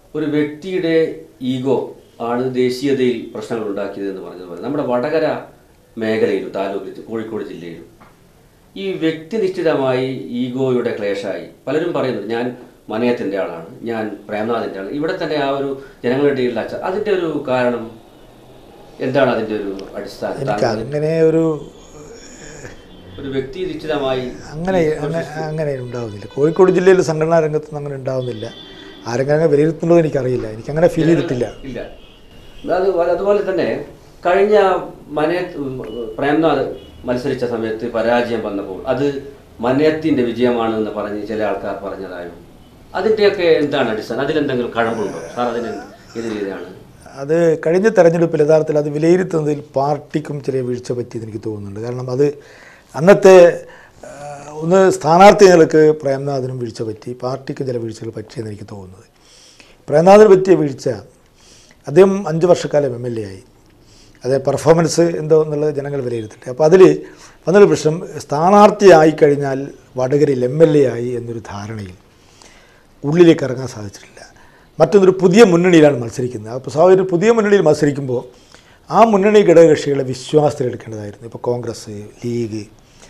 ഒരു വ്യക്തിയുടെ ഈഗോ ആണ് ദേശീയതയിൽ പ്രശ്നങ്ങൾ ഉണ്ടാക്കിയത് എന്ന് പറഞ്ഞതുപോലെ നമ്മുടെ വടകര മേഖലയിലും താലൂക്കിലും കോഴിക്കോട് ജില്ലയിലും ഈ വ്യക്തിനിശ്ചിതമായി ഈഗോയുടെ ക്ലേശായി പലരും പറയുന്നത് ഞാൻ മനയത്തിൻ്റെ ആളാണ് ഞാൻ പ്രേംനാഥിൻ്റെ ആളാണ് ഇവിടെ തന്നെ ആ ഒരു ജനങ്ങളുടെ ഇടയിലുള്ള അച്ച അതിൻ്റെ ഒരു കാരണം എന്താണ് അതിൻ്റെ ഒരു അടിസ്ഥാനം എനിക്ക് താങ്കൾ അങ്ങനെ ഒരു ഒരു വ്യക്തി നിശ്ചിതമായി അങ്ങനെ അങ്ങനെ അങ്ങനെ ഉണ്ടാവുന്നില്ല കോഴിക്കോട് ജില്ലയിൽ സംഘടനാ രംഗത്തൊന്നും അങ്ങനെ ഉണ്ടാവുന്നില്ല ആരെങ്കിലും അങ്ങനെ വിലയിരുത്തുന്നതോ എനിക്കറിയില്ല എനിക്കങ്ങനെ ഫീൽ ചെയ്തിട്ടില്ല ഇല്ല അത് അതുപോലെ തന്നെ കഴിഞ്ഞ മന പ്രേംനാഥ് മത്സരിച്ച സമയത്ത് പരാജയം വന്നപ്പോൾ അത് മനയത്തിന്റെ വിജയമാണെന്ന് പറഞ്ഞ് ചില ആൾക്കാർ പറഞ്ഞതായും അതിൻ്റെയൊക്കെ എന്താണ് അടിസ്ഥാനം അതിലെന്തെങ്കിലും കഴമ്പുണ്ടോ സാർ അതിന് ഏത് രീതിയാണ് അത് കഴിഞ്ഞ തെരഞ്ഞെടുപ്പിൽ യഥാർത്ഥത്തിൽ അത് വിലയിരുത്തുന്നതിൽ പാർട്ടിക്കും ചെറിയ വീഴ്ച പറ്റിയെന്ന് എനിക്ക് തോന്നുന്നുണ്ട് കാരണം അത് അന്നത്തെ ആ, ഒന്ന് സ്ഥാനാർത്ഥികൾക്ക് പ്രേംനാഥിനും വീഴ്ച പറ്റി പാർട്ടിക്കും ചില വീഴ്ചകൾ പറ്റിയെന്ന് എനിക്ക് തോന്നുന്നത് പ്രേംനാഥിന് പറ്റിയ വീഴ്ച അദ്ദേഹം അഞ്ച് വർഷക്കാലം എം എൽ എ ആയി അതേ പെർഫോമൻസ് എന്തോ എന്നുള്ളത് ജനങ്ങൾ വിലയിരുത്തട്ടെ അപ്പോൾ അതിൽ വന്നൊരു പ്രശ്നം സ്ഥാനാർത്ഥിയായി കഴിഞ്ഞാൽ വടകരയിൽ എം എൽ എ ആയി എന്നൊരു ധാരണയിൽ ഉള്ളിലേക്ക് ഇറങ്ങാൻ സാധിച്ചിട്ടില്ല മറ്റൊന്നൊരു പുതിയ മുന്നണിയിലാണ് മത്സരിക്കുന്നത് അപ്പോൾ സ്വാഭാവിക പുതിയ മുന്നണിയിൽ മത്സരിക്കുമ്പോൾ ആ മുന്നണി ഘടകകക്ഷികളെ വിശ്വാസത്തിലെടുക്കേണ്ടതായിരുന്നു ഇപ്പോൾ കോൺഗ്രസ് ലീഗ്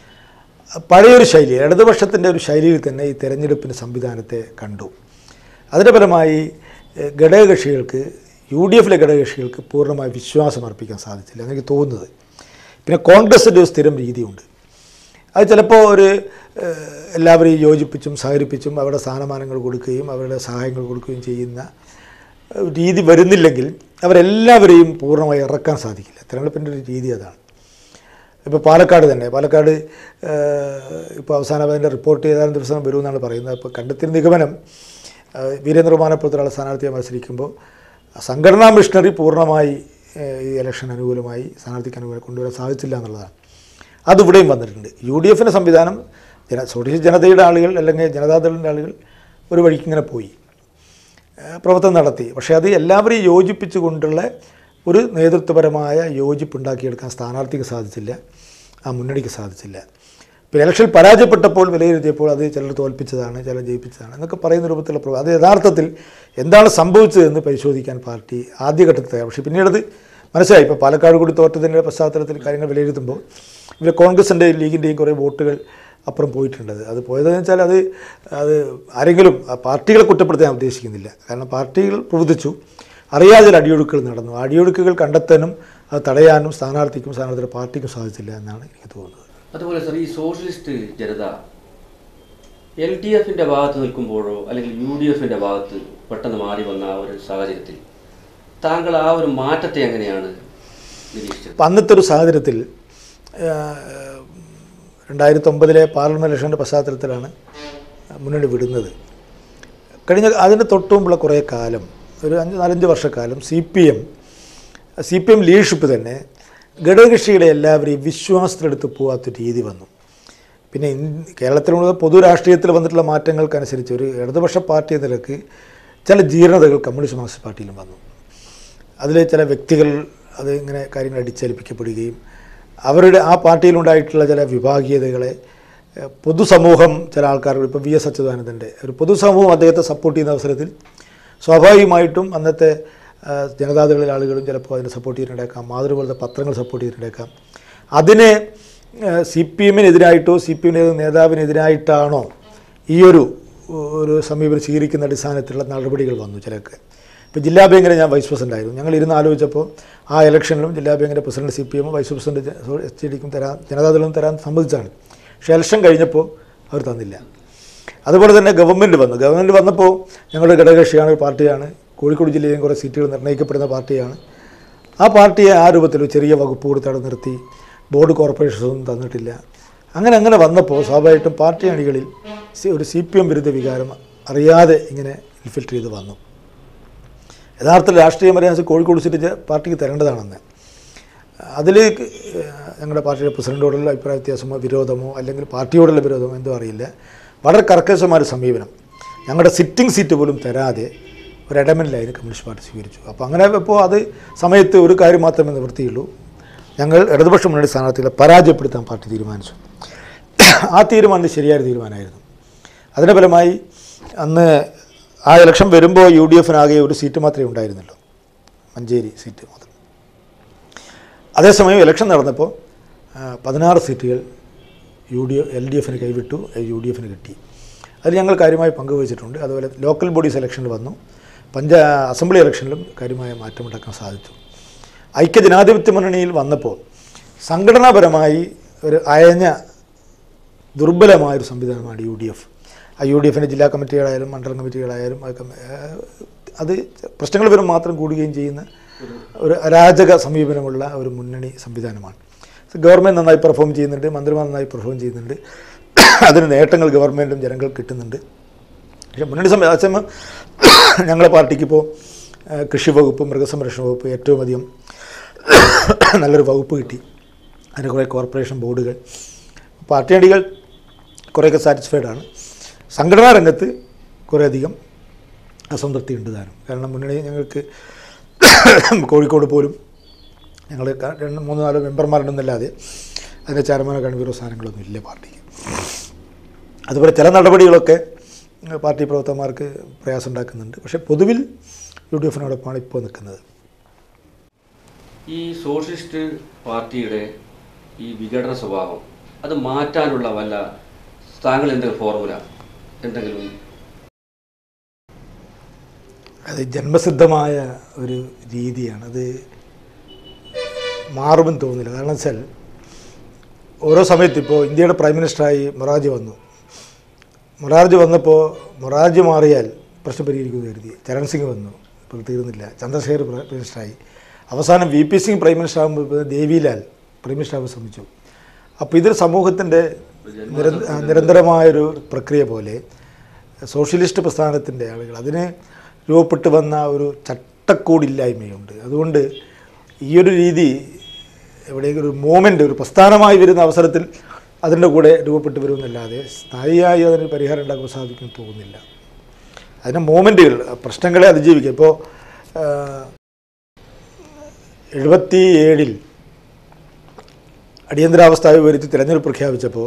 പഴയൊരു ശൈലി ഇടതുപക്ഷത്തിൻ്റെ ഒരു ശൈലിയിൽ തന്നെ ഈ തെരഞ്ഞെടുപ്പിൻ്റെ സംവിധാനത്തെ കണ്ടു അതിൻ്റെ ഫലമായി എഹ്, ഘടകകക്ഷികൾക്ക് യു ഡി എഫിലെ ഘടകകക്ഷികൾക്ക് പൂർണ്ണമായി വിശ്വാസം അർപ്പിക്കാൻ സാധിച്ചില്ല എനിക്ക് തോന്നുന്നത് പിന്നെ കോൺഗ്രസിൻ്റെ ഒരു സ്ഥിരം രീതിയുണ്ട് അത് ചിലപ്പോൾ ഒരു ഏഹ്, എല്ലാവരെയും യോജിപ്പിച്ചും സഹകരിപ്പിച്ചും അവരുടെ സ്ഥാനമാനങ്ങൾ കൊടുക്കുകയും അവരുടെ സഹായങ്ങൾ കൊടുക്കുകയും ചെയ്യുന്ന ഏഹ്, രീതി വരുന്നില്ലെങ്കിൽ അവരെല്ലാവരെയും പൂർണ്ണമായി ഇറക്കാൻ സാധിക്കില്ല തിരഞ്ഞെടുപ്പിൻ്റെ ഒരു രീതി അതാണ് ഇപ്പോൾ പാലക്കാട് തന്നെ പാലക്കാട് ഇപ്പോൾ അവസാനം അതിൻ്റെ റിപ്പോർട്ട് ഏതാനും ദിവസം വരുമെന്നാണ് പറയുന്നത് അപ്പോൾ കണ്ടെത്തിയ നിഗമനം ഏഹ്, വീരേന്ദ്രമാനപ്പുറത്തുള്ള സ്ഥാനാർത്ഥിയെ മത്സരിക്കുമ്പോൾ സംഘടനാ മിഷണറി പൂർണ്ണമായി ഏഹ്, ഈ ഇലക്ഷൻ അനുകൂലമായി സ്ഥാനാർത്ഥിക്ക് അനുകൂലം കൊണ്ടുവരാൻ സാധിച്ചില്ല എന്നുള്ളതാണ് അതിവിടെയും വന്നിട്ടുണ്ട് യു ഡി എഫിൻ്റെ സംവിധാനം ജന സ്വദേശി ജനതയുടെ ആളുകൾ അല്ലെങ്കിൽ ജനതാദളിൻ്റെ ആളുകൾ ഒരു വഴിക്ക് ഇങ്ങനെ പോയി ഏഹ് പ്രവർത്തനം നടത്തി പക്ഷേ അത് എല്ലാവരെയും യോജിപ്പിച്ചുകൊണ്ടുള്ള ഒരു നേതൃത്വപരമായ യോജിപ്പ് ഉണ്ടാക്കിയെടുക്കാൻ സ്ഥാനാർത്ഥിക്ക് സാധിച്ചില്ല ആ മുന്നണിക്ക് സാധിച്ചില്ല പിന്നെ ഇലക്ഷൻ പരാജയപ്പെട്ടപ്പോൾ വിലയിരുത്തിയപ്പോൾ അത് ചിലർ തോൽപ്പിച്ചതാണ് ചിലർ ജയിപ്പിച്ചതാണ് എന്നൊക്കെ പറയുന്ന രൂപത്തിലുള്ള പ്രവ- അത് യഥാർത്ഥത്തിൽ എന്താണ് സംഭവിച്ചതെന്ന് പരിശോധിക്കാൻ പാർട്ടി ആദ്യഘട്ടത്തിൽ തയ്യാർ പക്ഷേ പിന്നീട് അത് മനസ്സിലായി ഇപ്പോൾ പാലക്കാട് കൂടി തോറ്റതിൻ്റെ പശ്ചാത്തലത്തിൽ കാര്യങ്ങൾ വിലയിരുത്തുമ്പോൾ ഇവർ കോൺഗ്രസിൻ്റെയും ലീഗിൻ്റെയും കുറേ വോട്ടുകൾ അപ്പുറം പോയിട്ടുണ്ട് അത് പോയതെന്ന് വെച്ചാൽ അത് അത് ആരെങ്കിലും ആ പാർട്ടികളെ കുറ്റപ്പെടുത്താൻ ഞാൻ ഉദ്ദേശിക്കുന്നില്ല കാരണം പാർട്ടികൾ പ്രവർത്തിച്ചു അറിയാതെ ചില അടിയൊഴുക്കുകൾ നടന്നു ആ അടിയൊഴുക്കുകൾ കണ്ടെത്താനും അത് തടയാനും സ്ഥാനാർത്ഥിക്കും സ്ഥാനാർത്ഥിയുടെ പാർട്ടിക്കും സാധിച്ചില്ല എന്നാണ് എനിക്ക് തോന്നുന്നത് അതുപോലെ സർ ഈ സോഷ്യലിസ്റ്റ് ജനത എൽ ഡി എഫിന്റെ ഭാഗത്ത് നിൽക്കുമ്പോഴോ അല്ലെങ്കിൽ യു ഡി എഫിന്റെ ഭാഗത്ത് പെട്ടെന്ന് മാറി വന്ന ആ ഒരു സാഹചര്യത്തിൽ താങ്കൾ ആ ഒരു മാറ്റത്തെ എങ്ങനെയാണ് നിരീക്ഷിച്ചത് അപ്പം അന്നത്തെ ഒരു സാഹചര്യത്തിൽ രണ്ടായിരത്തി ഒമ്പതിലെ പാർലമെൻറ്റ് ഇലക്ഷൻ്റെ പശ്ചാത്തലത്തിലാണ് മുന്നണി വിടുന്നത് കഴിഞ്ഞ അതിന് തൊട്ടുമുമ്പുള്ള കുറേ കാലം ഒരു അഞ്ച് നാലഞ്ച് വർഷക്കാലം C P M C P M leadership തന്നെ ഘടകകക്ഷിയുടെ എല്ലാവരെയും വിശ്വാസത്തിലെടുത്ത് പോകാത്ത രീതി വന്നു പിന്നെ ഇൻ- കേരളത്തിലുള്ള പൊതു രാഷ്ട്രീയത്തിൽ വന്നിട്ടുള്ള മാറ്റങ്ങൾക്കനുസരിച്ച് ഒരു ഇടതുപക്ഷ പാർട്ടി എന്ന നിലക്ക് ചില ജീർണതകൾ കമ്മ്യൂണിസ്റ്റ് മാർക്സിസ്റ്റ് പാർട്ടിയിലും വന്നു അതിൽ ചില വ്യക്തികൾ അത് ഇങ്ങനെ കാര്യങ്ങൾ അടിച്ചേൽപ്പിക്കപ്പെടുകയും അവരുടെ ആ പാർട്ടിയിലുണ്ടായിട്ടുള്ള ചില വിഭാഗീയതകളെ ഏഹ്, പൊതുസമൂഹം ചില ആൾക്കാർ ഇപ്പോൾ വി എസ് അച്യുതാനന്ദൻ്റെ ഒരു പൊതുസമൂഹം അദ്ദേഹത്തെ സപ്പോർട്ട് ചെയ്യുന്ന അവസരത്തിൽ സ്വാഭാവികമായിട്ടും അന്നത്തെ ആ, ജനതാദളിലെ ആളുകളും ചിലപ്പോൾ അതിനെ സപ്പോർട്ട് ചെയ്തിട്ടുണ്ടേക്കാം മാതൃപോലത്തെ പത്രങ്ങൾ സപ്പോർട്ട് ചെയ്തിട്ടുണ്ടേക്കാം അതിനെ സി പി എമ്മിനെതിരായിട്ടോ സി പി എമ്മിൻ്റെ നേതാവിനെതിരായിട്ടാണോ ഈ ഒരു ഒരു സമീപനം സ്വീകരിക്കുന്ന അടിസ്ഥാനത്തിലുള്ള നടപടികൾ വന്നു ചിലക്ക് ഇപ്പോൾ ജില്ലാ ബാങ്കിന് ഞാൻ വൈസ് പ്രസിഡൻ്റ് ആയിരുന്നു ഞങ്ങൾ ഇരുന്ന് ആലോചിച്ചപ്പോൾ ആ ഇലക്ഷനിലും ജില്ലാ ബാങ്കിൻ്റെ പ്രസിഡന്റ് സി പി എമ്മും വൈസ് പ്രസിഡന്റ് എസ് ടി ഡിക്കും തരാൻ ജനതാദളും തരാൻ സമ്മതിച്ചാണ് പക്ഷേ ഇലക്ഷൻ കഴിഞ്ഞപ്പോൾ അവർ തന്നില്ല അതുപോലെ തന്നെ ഗവൺമെൻറ് വന്നു ഗവൺമെൻറ് വന്നപ്പോൾ ഞങ്ങളുടെ ഘടകകക്ഷിയാണ് ഒരു പാർട്ടിയാണ് കോഴിക്കോട് ജില്ലയിലും കുറേ സീറ്റുകൾ നിർണ്ണയിക്കപ്പെടുന്ന പാർട്ടിയാണ് ആ പാർട്ടിയെ ആ രൂപത്തിൽ ഒരു ചെറിയ വകുപ്പ് കൊടുത്ത് അവിടെ നിർത്തി ബോർഡ് കോർപ്പറേഷൻസ് ഒന്നും തന്നിട്ടില്ല അങ്ങനെ അങ്ങനെ വന്നപ്പോൾ സ്വാഭാവികമായിട്ടും പാർട്ടി അണികളിൽ സി- ഒരു സി പി എം വിരുദ്ധ വികാരം അറിയാതെ ഇങ്ങനെ ഇൻഫിൽറ്റർ ചെയ്ത് വന്നു യഥാർത്ഥത്തിൽ രാഷ്ട്രീയ മര്യാദ കോഴിക്കോട് സീറ്റ് ജ- പാർട്ടിക്ക് തരേണ്ടതാണെന്ന് അതിൽ ഞങ്ങളുടെ പാർട്ടിയുടെ പ്രസിഡന്റോടുള്ള അഭിപ്രായ വ്യത്യാസമോ വിരോധമോ അല്ലെങ്കിൽ പാർട്ടിയോടുള്ള വിരോധമോ എന്തോ അറിയില്ല വളരെ കർക്കശമായ ഒരു സമീപനം ഞങ്ങളുടെ സിറ്റിംഗ് സീറ്റ് പോലും തരാതെ ഒരു ഇടമൻ ലൈന് കമ്മ്യൂണിസ്റ്റ് പാർട്ടി സ്വീകരിച്ചു അപ്പോൾ അങ്ങനെ ഇപ്പോൾ അത് സമയത്ത് ഒരു കാര്യം മാത്രമേ നിവൃത്തിയുള്ളൂ ഞങ്ങൾ ഇടതുപക്ഷ മുന്നണി സ്ഥാനാർത്ഥികളെ പരാജയപ്പെടുത്താൻ പാർട്ടി തീരുമാനിച്ചു ആ തീരുമാനം ശരിയായ തീരുമാനമായിരുന്നു അതിൻ്റെ ഫലമായി അന്ന് ആ ഇലക്ഷൻ വരുമ്പോൾ യു ഡി എഫിനാകെ ഒരു സീറ്റ് മാത്രമേ ഉണ്ടായിരുന്നുള്ളൂ മഞ്ചേരി സീറ്റ് മാത്രം അതേസമയം ഇലക്ഷൻ നടന്നപ്പോൾ ആ, പതിനാറ് സീറ്റുകൾ യു ഡി എൽ ഡി എഫിന് കൈവിട്ടു യു ഡി എഫിന് കിട്ടി അതിൽ ഞങ്ങൾ കാര്യമായി പങ്കുവച്ചിട്ടുണ്ട് അതുപോലെ ലോക്കൽ ബോഡീസ് ഇലക്ഷനിൽ വന്നു പഞ്ചാ അസംബ്ലി ഇലക്ഷനിലും കാര്യമായ മാറ്റമുണ്ടാക്കാൻ സാധിച്ചു ഐക്യ ജനാധിപത്യ മുന്നണിയിൽ വന്നപ്പോൾ സംഘടനാപരമായി ഒരു അയഞ്ഞ ദുർബലമായൊരു സംവിധാനമാണ് യു ഡി എഫ് ആ യു ഡി എഫിൻ്റെ ജില്ലാ കമ്മിറ്റികളായാലും മണ്ഡലം കമ്മിറ്റികളായാലും അതൊക്കെ ഏഹ്, അത് പ്രശ്നങ്ങൾ വരും മാത്രം കൂടുകയും ചെയ്യുന്ന ഒരു അരാജക സമീപനമുള്ള ഒരു മുന്നണി സംവിധാനമാണ് ഗവൺമെൻറ് നന്നായി പെർഫോം ചെയ്യുന്നുണ്ട് മന്ത്രിമാർ നന്നായി പെർഫോം ചെയ്യുന്നുണ്ട് അതിന് നേട്ടങ്ങൾ ഗവൺമെൻറ്റും ജനങ്ങൾക്ക് കിട്ടുന്നുണ്ട് പക്ഷേ മുന്നണി സമയം അതേസമയം ഞങ്ങളുടെ പാർട്ടിക്ക് ഇപ്പോൾ കൃഷി വകുപ്പ് മൃഗസംരക്ഷണ വകുപ്പ് ഏറ്റവും അധികം നല്ലൊരു വകുപ്പ് കിട്ടി അതിന് കുറേ കോർപ്പറേഷൻ ബോർഡുകൾ പാർട്ടി അണികൾ കുറേയൊക്കെ സാറ്റിസ്ഫൈഡ് ആണ് സംഘടനാ രംഗത്ത് കുറേയധികം അസംതൃപ്തി ഉണ്ട് താനും കാരണം മുന്നണി ഞങ്ങൾക്ക് കോഴിക്കോട് പോലും ഞങ്ങൾ ക- രണ്ട് മൂന്ന് നാല് മെമ്പർമാരുണ്ടെന്നല്ലാതെ അതിൻ്റെ ചെയർമാനോ കൺവീനോ സാധനങ്ങളൊന്നും ഇല്ല പാർട്ടിക്ക് അതുപോലെ ചില നടപടികളൊക്കെ ഏഹ്, പാർട്ടി പ്രവർത്തകന്മാർക്ക് പ്രയാസം ഉണ്ടാക്കുന്നുണ്ട് പക്ഷേ പൊതുവിൽ യു ഡി എഫിനോടൊപ്പമാണ് ഇപ്പോൾ നിൽക്കുന്നത് ഈ സോഷ്യലിസ്റ്റ് പാർട്ടിയുടെ ഈ വിഘടന സ്വഭാവം അത് മാറ്റാനുള്ള വല്ല താങ്കൾ എന്തെങ്കിലും ഫോർമുല എന്തെങ്കിലും അത് ജന്മസിദ്ധമായ ഒരു രീതിയാണ് അത് മാറുമെന്ന് തോന്നുന്നില്ല കാരണം വെച്ചാൽ ഓരോ സമയത്ത് ഇപ്പോൾ ഇന്ത്യയുടെ പ്രൈം മിനിസ്റ്ററായി മൊറാജി വന്നു മൊറാർജി വന്നപ്പോൾ മൊറാർജി മാറിയാൽ പ്രശ്നം പരിഹരിക്കുമെന്ന് കരുതി ചരൺ സിംഗ് വന്നു ഇപ്പോൾ തീർന്നില്ല ചന്ദ്രശേഖർ പ്രൈം മിനിസ്റ്ററായി അവസാനം V P Singh prime minister ആകുമ്പോൾ ഇപ്പോൾ ദേവിലാൽ പ്രൈം മിനിസ്റ്റർ ആകാൻ ശ്രമിച്ചു അപ്പോൾ ഇതൊരു സമൂഹത്തിൻ്റെ നിരന്ത ആ, നിരന്തരമായൊരു പ്രക്രിയ പോലെ സോഷ്യലിസ്റ്റ് പ്രസ്ഥാനത്തിൻ്റെ ആളുകൾ അതിന് രൂപപ്പെട്ട് വന്ന ഒരു ചട്ടക്കൂടില്ലായ്മയുണ്ട് അതുകൊണ്ട് ഈ ഒരു രീതി എവിടെയെങ്കിലും ഒരു മൂമെൻ്റ് ഒരു പ്രസ്ഥാനമായി വരുന്ന അവസരത്തിൽ അതിൻ്റെ കൂടെ രൂപപ്പെട്ട് വരുമെന്നല്ലാതെ സ്ഥായിയായി അതിന് പരിഹാരം ഉണ്ടാക്കാൻ സാധിക്കുമെന്ന് തോന്നുന്നില്ല അതിന് മൂമെൻറ്റുകൾ പ്രശ്നങ്ങളെ അതിജീവിക്കുക ഇപ്പോൾ എഴുപത്തി ഏഴിൽ അടിയന്തരാവസ്ഥ വരുത്തി തിരഞ്ഞെടുപ്പ് പ്രഖ്യാപിച്ചപ്പോൾ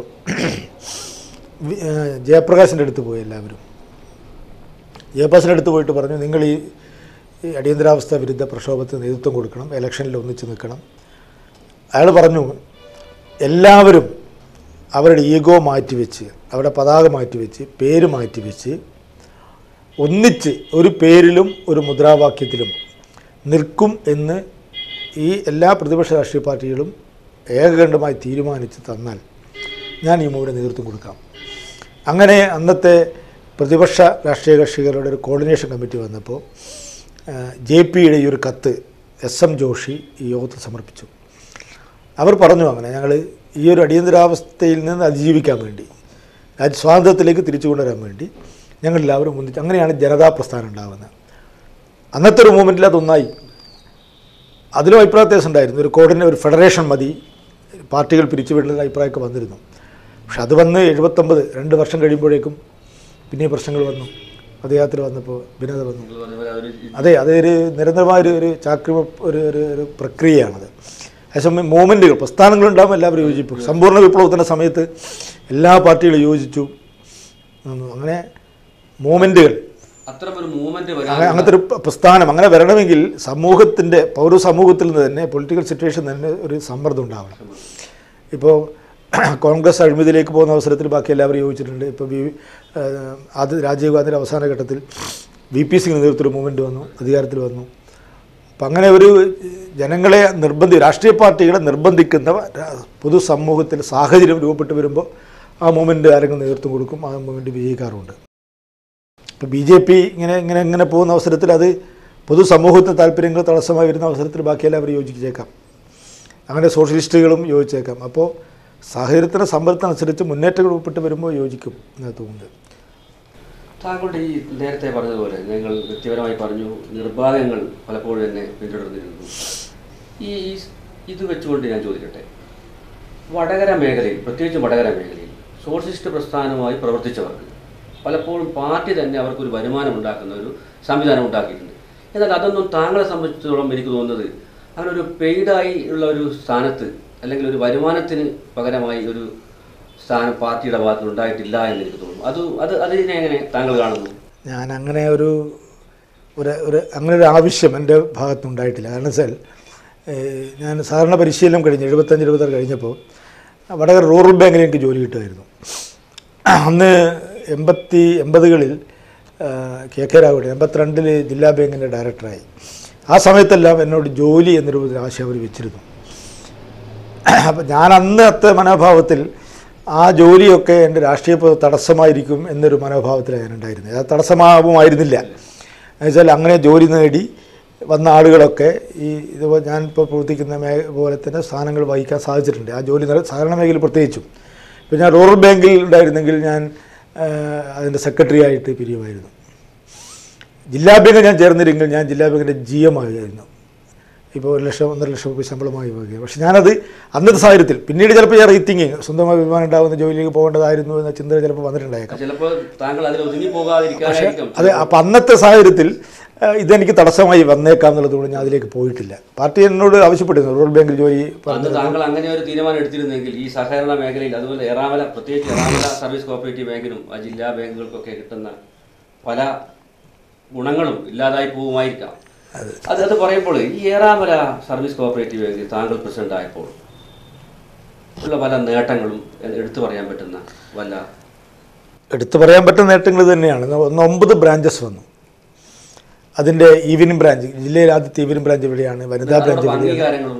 വി- ആ, ജയപ്രകാശിൻ്റെ അടുത്ത് പോയി എല്ലാവരും ജയപ്രകാശിൻ്റെ അടുത്ത് പോയിട്ട് പറഞ്ഞു നിങ്ങൾ ഈ ഈ അടിയന്തരാവസ്ഥ വിരുദ്ധ പ്രക്ഷോഭത്തിന് നേതൃത്വം കൊടുക്കണം ഇലക്ഷനിൽ ഒന്നിച്ച് നിൽക്കണം അയാൾ പറഞ്ഞു എല്ലാവരും അവരുടെ ഈഗോ മാറ്റിവെച്ച് അവരുടെ പതാക മാറ്റിവെച്ച് പേര് മാറ്റിവെച്ച് ഒന്നിച്ച് ഒരു പേരിലും ഒരു മുദ്രാവാക്യത്തിലും നിൽക്കും എന്ന് ഈ എല്ലാ പ്രതിപക്ഷ രാഷ്ട്രീയ പാർട്ടികളും ഏകകണ്ഠമായി തീരുമാനിച്ച് തന്നാൽ ഞാൻ ഈ മൂവിന് നേതൃത്വം കൊടുക്കാം അങ്ങനെ അന്നത്തെ പ്രതിപക്ഷ രാഷ്ട്രീയ കക്ഷികളുടെ ഒരു കോർഡിനേഷൻ കമ്മിറ്റി വന്നപ്പോൾ ജെ പിയുടെ ഈ ഒരു കത്ത് എസ് എം ജോഷി ഈ യോഗത്തിൽ സമർപ്പിച്ചു അവർ പറഞ്ഞു അങ്ങനെ ഞങ്ങൾ ഈ ഒരു അടിയന്തരാവസ്ഥയിൽ നിന്ന് അതിജീവിക്കാൻ വേണ്ടി രാജ്യ സ്വാതന്ത്ര്യത്തിലേക്ക് തിരിച്ചു കൊണ്ടുവരാൻ വേണ്ടി ഞങ്ങൾ എല്ലാവരും ഒന്നിച്ച് അങ്ങനെയാണ് ജനതാ പ്രസ്ഥാനം ഉണ്ടാകുന്നത് അന്നത്തെ ഒരു മൂമെൻറ്റിൽ അതൊന്നായി അതിലും അഭിപ്രായ വ്യത്യാസം ഉണ്ടായിരുന്നു ഒരു കോർഡിനെ ഒരു ഫെഡറേഷൻ മതി പാർട്ടികൾ പിരിച്ചുവിടുന്ന അഭിപ്രായമൊക്കെ വന്നിരുന്നു പക്ഷെ അത് വന്ന് എഴുപത്തൊമ്പത് രണ്ട് വർഷം കഴിയുമ്പോഴേക്കും പിന്നെ പ്രശ്നങ്ങൾ വന്നു പദയാത്ര വന്നപ്പോൾ ഭിന്നത വന്നു നിങ്ങൾ പറഞ്ഞ പോലെ അതൊരു അതെ അതൊരു നിരന്തരമായൊരു ഒരു ചാക്രിമ ഒരു ഒരു ഒരു പ്രക്രിയയാണത് അതേസമയം മൂവ്മെൻറ്റുകൾ പ്രസ്ഥാനങ്ങളുണ്ടാകുമ്പോൾ എല്ലാവരും യോജിപ്പും സമ്പൂർണ്ണ വിപ്ലവത്തിൻ്റെ സമയത്ത് എല്ലാ പാർട്ടികളും യോജിച്ചു നിന്നു. അങ്ങനെ മൂവ്മെൻറ്റുകൾ അത്തരം ഒരു മൂവ്മെന്റ് അങ്ങനെ വരാൻ അങ്ങനത്തെ ഒരു പ്ര- പ്രസ്ഥാനം അങ്ങനെ വരണമെങ്കിൽ സമൂഹത്തിൻ്റെ പൗര സമൂഹത്തിൽ നിന്ന് തന്നെ പൊളിറ്റിക്കൽ സിറ്റുവേഷൻ തന്നെ ഒരു സമ്മർദ്ദം ഉണ്ടാവണം ഇപ്പോൾ കോൺഗ്രസ് അഴിമതിയിലേക്ക് പോകുന്ന അവസരത്തിൽ ബാക്കി എല്ലാവരും യോജിച്ചിട്ടുണ്ട് ഇപ്പോൾ വി ഏഹ്, അത് രാജീവ് ഗാന്ധിയുടെ അവസാന ഘട്ടത്തിൽ വി പി സിംഗ് നേതൃത്വത്തിൽ മൂവ്മെൻറ്റ് വന്നു അധികാരത്തിൽ വന്നു അപ്പം അങ്ങനെ ഒരു ജനങ്ങളെ നിർബന്ധി രാഷ്ട്രീയ പാർട്ടികളെ നിർബന്ധിക്കുന്ന ര- പൊതുസമൂഹത്തിൽ സാഹചര്യം രൂപപ്പെട്ട് വരുമ്പോൾ ആ മൂവ്മെൻറ്റ് ആരെങ്കിലും നേതൃത്വം കൊടുക്കും ആ മൂവ്മെൻറ്റ് വിജയിക്കാറുണ്ട് ഇപ്പോൾ ബി ജെ പി ഇങ്ങനെ ഇങ്ങനെ ഇങ്ങനെ പോകുന്ന അവസരത്തിൽ അത് പൊതുസമൂഹത്തെ താല്പര്യങ്ങൾ തടസ്സമായി വരുന്ന അവസരത്തിൽ ബാക്കി എല്ലാവരും യോജിച്ചേക്കാം അങ്ങനെ സോഷ്യലിസ്റ്റുകളും യോജിച്ചേക്കാം അപ്പോൾ സാഹചര്യത്തിൻ്റെ സമ്പത്തിനനുസരിച്ച് മുന്നേറ്റങ്ങൾ ഉൾപ്പെട്ട് വരുമ്പോൾ യോജിക്കും എന്ന് തോന്നുന്നത് താങ്കളുടെ ഈ നേരത്തെ പറഞ്ഞതുപോലെ ഞങ്ങൾ വ്യക്തിപരമായി പറഞ്ഞു നിർബാധങ്ങൾ പലപ്പോഴും എന്നെ പിന്തുടർന്നിരുന്നു ഈ ഇത് വെച്ചുകൊണ്ട് ഞാൻ ചോദിക്കട്ടെ വടകര മേഖലയിൽ പ്രത്യേകിച്ച് വടകര മേഖലയിൽ സോഷ്യലിസ്റ്റ് പ്രസ്ഥാനമായി പ്രവർത്തിച്ചവർക്ക് പലപ്പോഴും പാർട്ടി തന്നെ അവർക്കൊരു വരുമാനം ഉണ്ടാക്കുന്ന ഒരു സംവിധാനം ഉണ്ടാക്കിയിട്ടുണ്ട് എന്നാൽ അതൊന്നും താങ്കളെ സംബന്ധിച്ചിടത്തോളം എനിക്ക് തോന്നുന്നത് അങ്ങനെ ഒരു പെയ്ഡായി ഉള്ള ഒരു സ്ഥാനത്ത് അല്ലെങ്കിൽ ഒരു വരുമാനത്തിന് പകരമായി ഒരു സ്ഥാനം പാർട്ടിയുടെ ഭാഗത്ത് ഉണ്ടായിട്ടില്ല എന്ന് എനിക്ക് തോന്നുന്നു അത് അത് അതിനെ എങ്ങനെ താങ്കൾ കാണുന്നു ഞാൻ അങ്ങനെ ഒരു ഒരു ഒരു അങ്ങനെ ഒരു ആവശ്യം എൻ്റെ ഭാഗത്തുനിന്നുണ്ടായിട്ടില്ല കാരണം വെച്ചാൽ ഏഹ്, ഞാൻ സാധാരണ പരിശീലനം കഴിഞ്ഞ് എഴുപത്തഞ്ച് എഴുപത്താറ് കഴിഞ്ഞപ്പോൾ വടകര റൂറൽ ബാങ്കിൽ എനിക്ക് ജോലി കിട്ടുമായിരുന്നു അന്ന് എൺപത്തി എൺപതുകളിൽ കെ കെ രാഘവൻ എൺപത്തിരണ്ടിൽ ജില്ലാ ബാങ്കിൻ്റെ ഡയറക്ടറായി ആ സമയത്തെല്ലാം എന്നോട് ജോലി എന്നൊരു ആശയം അവർ വെച്ചിരുന്നു അപ്പം ഞാൻ അന്ന് അത്തെ മനോഭാവത്തിൽ ആ ജോലിയൊക്കെ എൻ്റെ രാഷ്ട്രീയ പ- തടസ്സമായിരിക്കും എന്നൊരു മനോഭാവത്തിലാണ് ഞാൻ ഉണ്ടായിരുന്നത് അത് തടസ്സമാവുമായിരുന്നില്ല എന്നുവെച്ചാൽ അങ്ങനെ ജോലി നേടി വന്ന ആളുകളൊക്കെ ഈ ഇതുപോലെ ഞാനിപ്പോൾ പ്രവർത്തിക്കുന്ന മേ പോലെ തന്നെ സ്ഥാനങ്ങൾ വഹിക്കാൻ സാധിച്ചിട്ടുണ്ട് ആ ജോലി നേടി സഹകരണ മേഖലയിൽ പ്രത്യേകിച്ചും ഇപ്പോൾ ഞാൻ റൂറൽ ബാങ്കിൽ ഉണ്ടായിരുന്നെങ്കിൽ ഞാൻ ആ, അതിൻ്റെ സെക്രട്ടറി ആയിട്ട് പിരിയുമായിരുന്നു ജില്ലാ ബാങ്ക് ഞാൻ ചേർന്നിരുന്നെങ്കിൽ ഞാൻ ജില്ലാ ബാങ്കിൻ്റെ ജി എം ആയിരുന്നു ഇപ്പോൾ ഒരു ലക്ഷം ഒന്നര ലക്ഷം രൂപ ശമ്പളമായി വരിക പക്ഷെ ഞാനത് അന്നത്തെ സാഹചര്യത്തിൽ പിന്നീട് ചിലപ്പോൾ ഞാൻ റീത്തിങ്ങിങ് സ്വന്തമായി വിമാനം ഉണ്ടാകുന്ന ജോലിയിലേക്ക് പോകേണ്ടതായിരുന്നു എന്ന ചിന്ത ചിലപ്പോൾ വന്നിട്ടുണ്ടായേക്കാം ചിലപ്പോൾ താങ്കൾ അതിൽ ഒതുങ്ങി പോകാതിരിക്കാനായിരിക്കും അതെ അപ്പം അന്നത്തെ സാഹചര്യത്തിൽ ആ, ഇതെനിക്ക് തടസ്സമായി വന്നേക്കാം എന്നുള്ളതുകൊണ്ട് ഞാൻ അതിലേക്ക് പോയിട്ടില്ല പാർട്ടി എന്നോട് ആവശ്യപ്പെട്ടിരുന്നു റൂറൽ ബാങ്കിൽ ജോലി അന്ന് താങ്കൾ അങ്ങനെ ഒരു തീരുമാനം എടുത്തിരുന്നെങ്കിൽ ഈ സഹകരണ മേഖലയിൽ അതുപോലെ എറാമല പ്രത്യേകിച്ച് എറാമല സർവീസ് കോപ്പറേറ്റീവ് ബാങ്കിനും ആ ജില്ലാ ബാങ്കുകൾക്കൊക്കെ കിട്ടുന്ന പല ഗുണങ്ങളും ഇല്ലാതായി പോവുമായിരിക്കാം അത് അത് പറയുമ്പോൾ ഈ ഏറാമല സർവീസ് കോപ്പറേറ്റീവ് ബാങ്കിൽ താങ്കൾ പ്രസിഡന്റ് ആയപ്പോൾ ഉള്ള പല നേട്ടങ്ങളും എടുത്തു പറയാൻ പറ്റുന്ന വല്ല എടുത്തു പറയാൻ പറ്റുന്ന നേട്ടങ്ങൾ തന്നെയാണ് ഒന്ന് ഒമ്പത് ബ്രാഞ്ചസ് വന്നു അതിൻ്റെ ഈവനിങ് ബ്രാഞ്ച് ജില്ലയിൽ ആദ്യത്തെ ഈവനിങ് ബ്രാഞ്ച് ഇവിടെയാണ് വനിതാ ബ്രാഞ്ച് അതോടൊപ്പം അംഗീകാരങ്ങളും